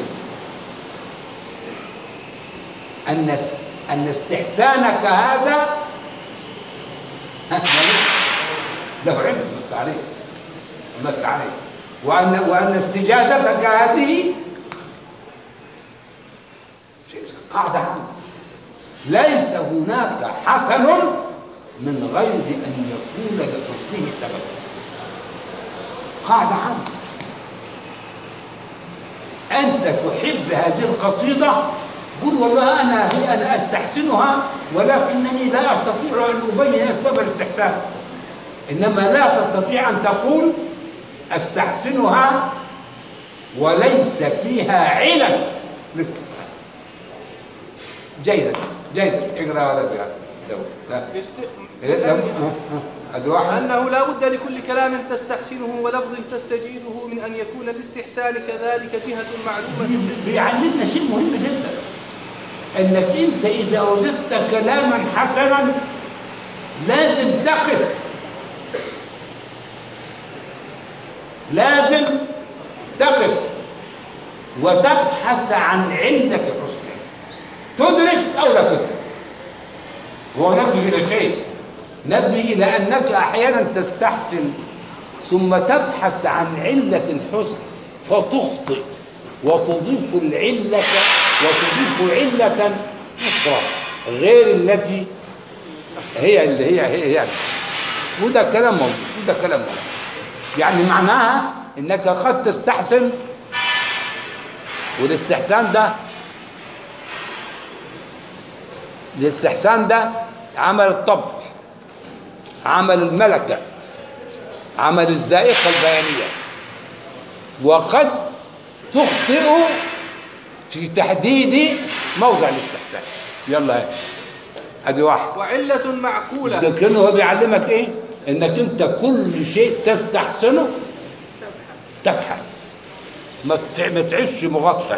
أن أن استحسانك هذا له علم بالتعريف هناك تعريف وأن وأن استجادتك هذه قاعدة عامة ليس هناك حسن من غير أن يكون لحسنه سبب قاعدة عامة أنت تحب هذه القصيدة قل والله أنا هي أنا أستحسنها ولكنني لا أستطيع أن أبين أسباب الاستحسان إنما لا تستطيع أن تقول استحسنها وليس فيها علل الاستحسان جيدا جيدا اقرا ولد يا دو لا است... إيه، لا هذا واحد أنه لا بد لكل كلام تستحسنه ولفظ تستجيده من أن يكون الاستحسان كذلك جهة معلومة بي- بيعلمنا شيء مهم جدا انك انت اذا وجدت كلاما حسنا لازم تقف لازم تقف وتبحث عن علة حسنه تدرك او لا تدرك هو نبي الى شيء نبي الى انك احيانا تستحسن ثم تبحث عن علة الحسن فتخطئ وتضيف العلة وتضيف علة أخرى غير التي هي اللي هي هي, هي. وده كلام موجود وده كلام موجود يعني معناها انك قد تستحسن والاستحسان ده الاستحسان ده عمل الطبع عمل الملكة عمل الزائقة البيانية وقد تخطئ في تحديد موضع الاستحسان يلا هاي ادي واحد وعلة معقولة لكن هو بيعلمك ايه انك انت كل شيء تستحسنه تبحث ما تع- ما تعيش مغفل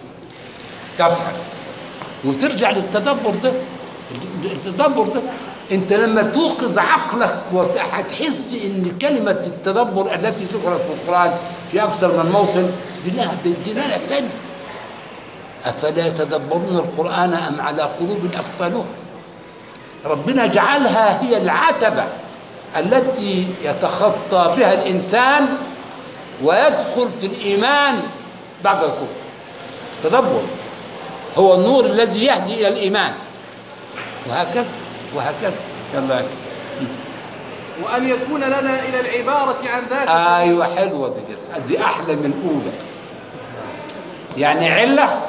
تبحث وترجع للتدبر ده التدبر ده انت لما توقظ عقلك وت- هتحس ان كلمه التدبر التي ذكرت في القران في اكثر من موطن دي لها دي- دلاله ثانيه افلا يتدبرون القران ام على قلوب اقفالها ربنا جعلها هي العتبة التي يتخطى بها الإنسان ويدخل في الإيمان بعد الكفر التدبر هو النور الذي يهدي إلى الإيمان وهكذا وهكذا يلا وأن يكون لنا إلى العبارة عن ذات ايوه حلوه دي جدا. دي احلى من اولى يعني عله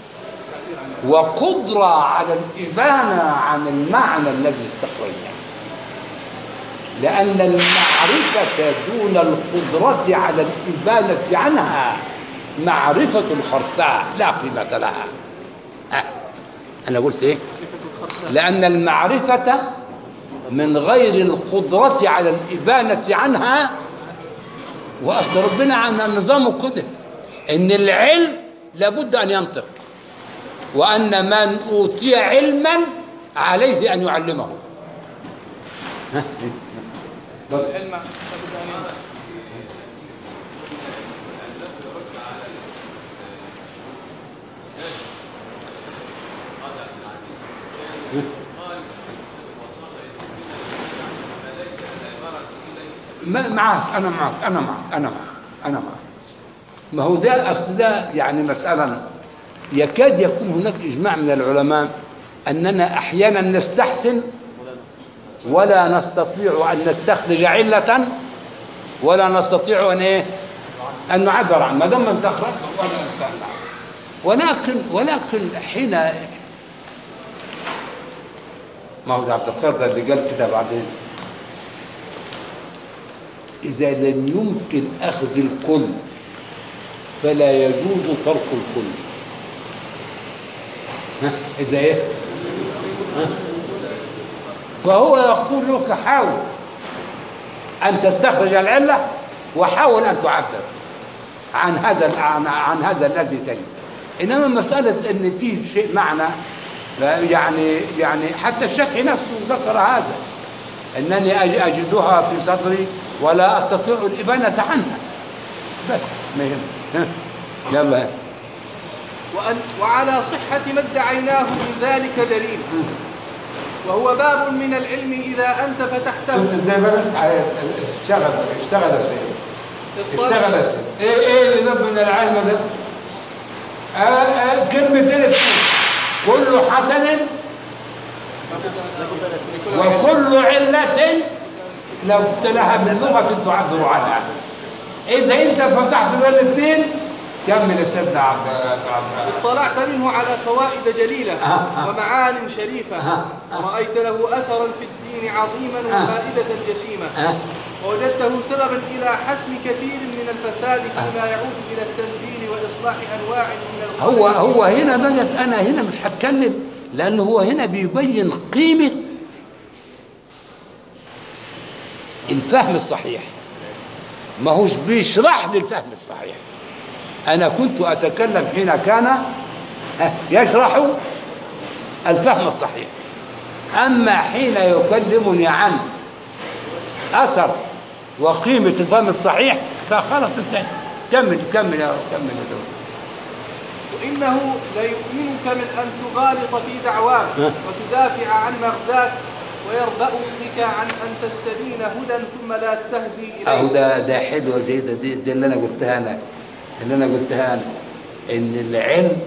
وقدره على الابانه عن المعنى الذي استخرجناه لان المعرفه دون القدره على الابانه عنها معرفه خرساء لا قيمه لها آه. انا قلت ايه لان المعرفه من غير القدره على الابانه عنها واصل ربنا عن نظامه كده ان العلم لابد ان ينطق وان من اوتي علما عليه ان يعلمه ها؟ اتفضل. العلم لابد أن ينطق. ما- معك انا معك انا معك انا معك انا معك ما هو ده اصل ده يعني مساله يكاد يكون هناك اجماع من العلماء اننا احيانا نستحسن ولا نستطيع ان نستخرج عله ولا نستطيع ان ايه ان نعبر عنه ما دام ما نستخرج ولا نستخرج ولكن ولكن حين ما هو ده عبد الغفار ده اللي قال كده بعدين إذا لم يمكن أخذ الكل فلا يجوز ترك الكل ها إذا إيه؟ ها؟ فهو يقول لك حاول أن تستخرج العلة وحاول أن تعبر عن هذا عن, عن هذا الذي تجد إنما مسألة أن في شيء معنى يعني يعني حتى الشافعي نفسه ذكر هذا انني أج- اجدها في صدري ولا استطيع الابانه عنها بس ما يهم ها؟ يلا وأن وعلى صحة ما ادعيناه من ذلك دليل وهو باب من العلم إذا أنت فتحته شفت ازاي بقى اشتغل اشتغل يا سيد اطلع- اشتغل يا سيد ايه ايه اللي ده من العلم ده آه آه كلمتين اتنين. كل حسن وكل علة لو قلت لها باللغة تعبر عنها إذا أنت فتحت ذا الاثنين كمل يا سيدنا عبد عبد- اطلعت منه على فوائد جليلة آه، آه. ومعان شريفة آه، آه. ورأيت له أثرا في الدين عظيما آه. وفائدة جسيمة ها ووجدته سببا إلى حسم كثير من الفساد فيما يعود إلى التنزيل وإصلاح أنواع من الخلل هو هو هنا بقت انا هنا مش هتكلم لان هو هنا بيبين قيمه الفهم الصحيح ما هوش بيشرح لي الفهم الصحيح انا كنت اتكلم حين كان ها، يشرح الفهم الصحيح اما حين يكلمني عن اثر وقيمه الفهم الصحيح فخلاص انتهى كمل كمل يا كمل يا دكتور. وإنه ليؤمنك من أن تغالط في دعواك ها. وتدافع عن مغزاك ويربأ بك عن أن تستبين هدى ثم لا تهدي اهو إليه ده ده حلوه جيده دي, دي اللي انا قلتها انا اللي انا قلتها انا ان العلم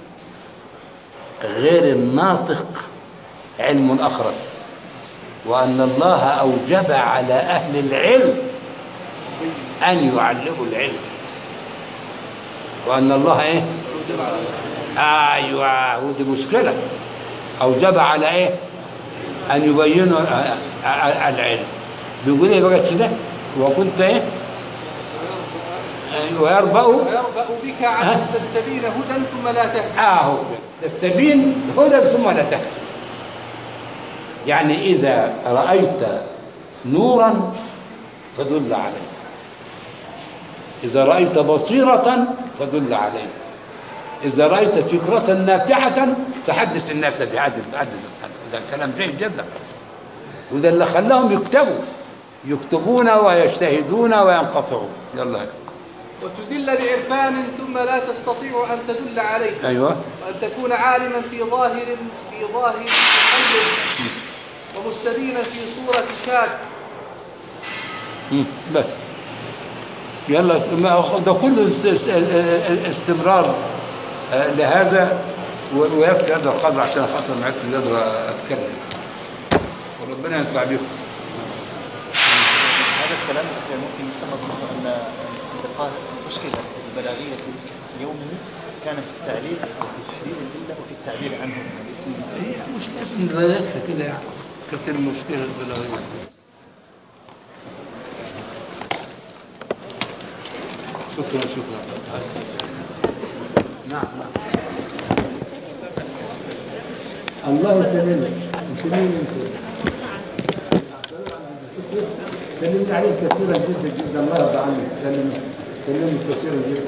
غير الناطق علم اخرس وان الله اوجب على اهل العلم ان يعلموا العلم وان الله ايه ايوه ودي مشكله اوجب على ايه ان يبينوا آه، آه، العلم بيقول ايه بقى كده وكنت ايه آه، ويربأ ويربأ بك عن ها. أن تستبين هدى ثم لا تهدي اهو تستبين هدى ثم لا تهتدي يعني اذا رايت نورا فدل عليه اذا رايت بصيره فدل عليه اذا رايت فكره نافعه تحدث الناس بعدل بعدل الإنسان. ده كلام جيد جدا وده اللي خلاهم يكتبوا يكتبون ويجتهدون وينقطعون يلا وتدل بعرفان ثم لا تستطيع أن تدل عليه ايوه وأن تكون عالما في ظاهر في ظاهر قلب ومستبينا في صورة شاك مم. بس يلا ما هو ده كله است- است- استمرار آه، لهذا و- ويكفي هذا القدر عشان خاطر ما عدتش قادر اتكلم وربنا ينفع بكم هذا الكلام ممكن يستفاد منه ان انتقال المشكله البلاغيه اليومي كان في التعليل او في تحليل الادله وفي التعبير عنه هي مش لازم نضايقها كده يعني كانت المشكله البلاغيه شكرا شكرا نعم نعم الله يسلمك انت مين انت؟ سلمت عليك كثيرا جدا جدا الله يرضى عنك سلم سلمت كثيرا جدا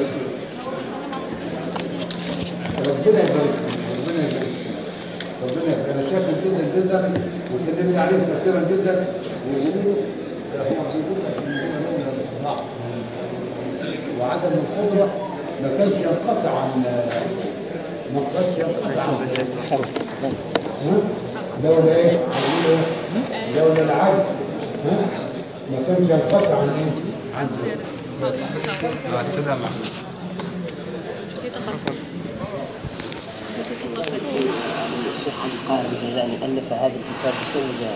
ربنا يبارك فيك ربنا يبارك فيك ربنا يبارك انا شاكر جدا جدا وسلمت عليك كثيرا جدا ويقولوا هم بيقولوا لك ان هو نوع من الضعف وعدم القدره ما كانش ينقطع عن ما كانش ينقطع عن ها؟ دولة ايه؟ هنقول ايه؟ دولة العجز ها؟ ما كانش ينقطع عن ايه؟ عن ذلك. بس مع السلامة الشيخ عبد القاهر الجيلاني ألف هذا الكتاب بسبب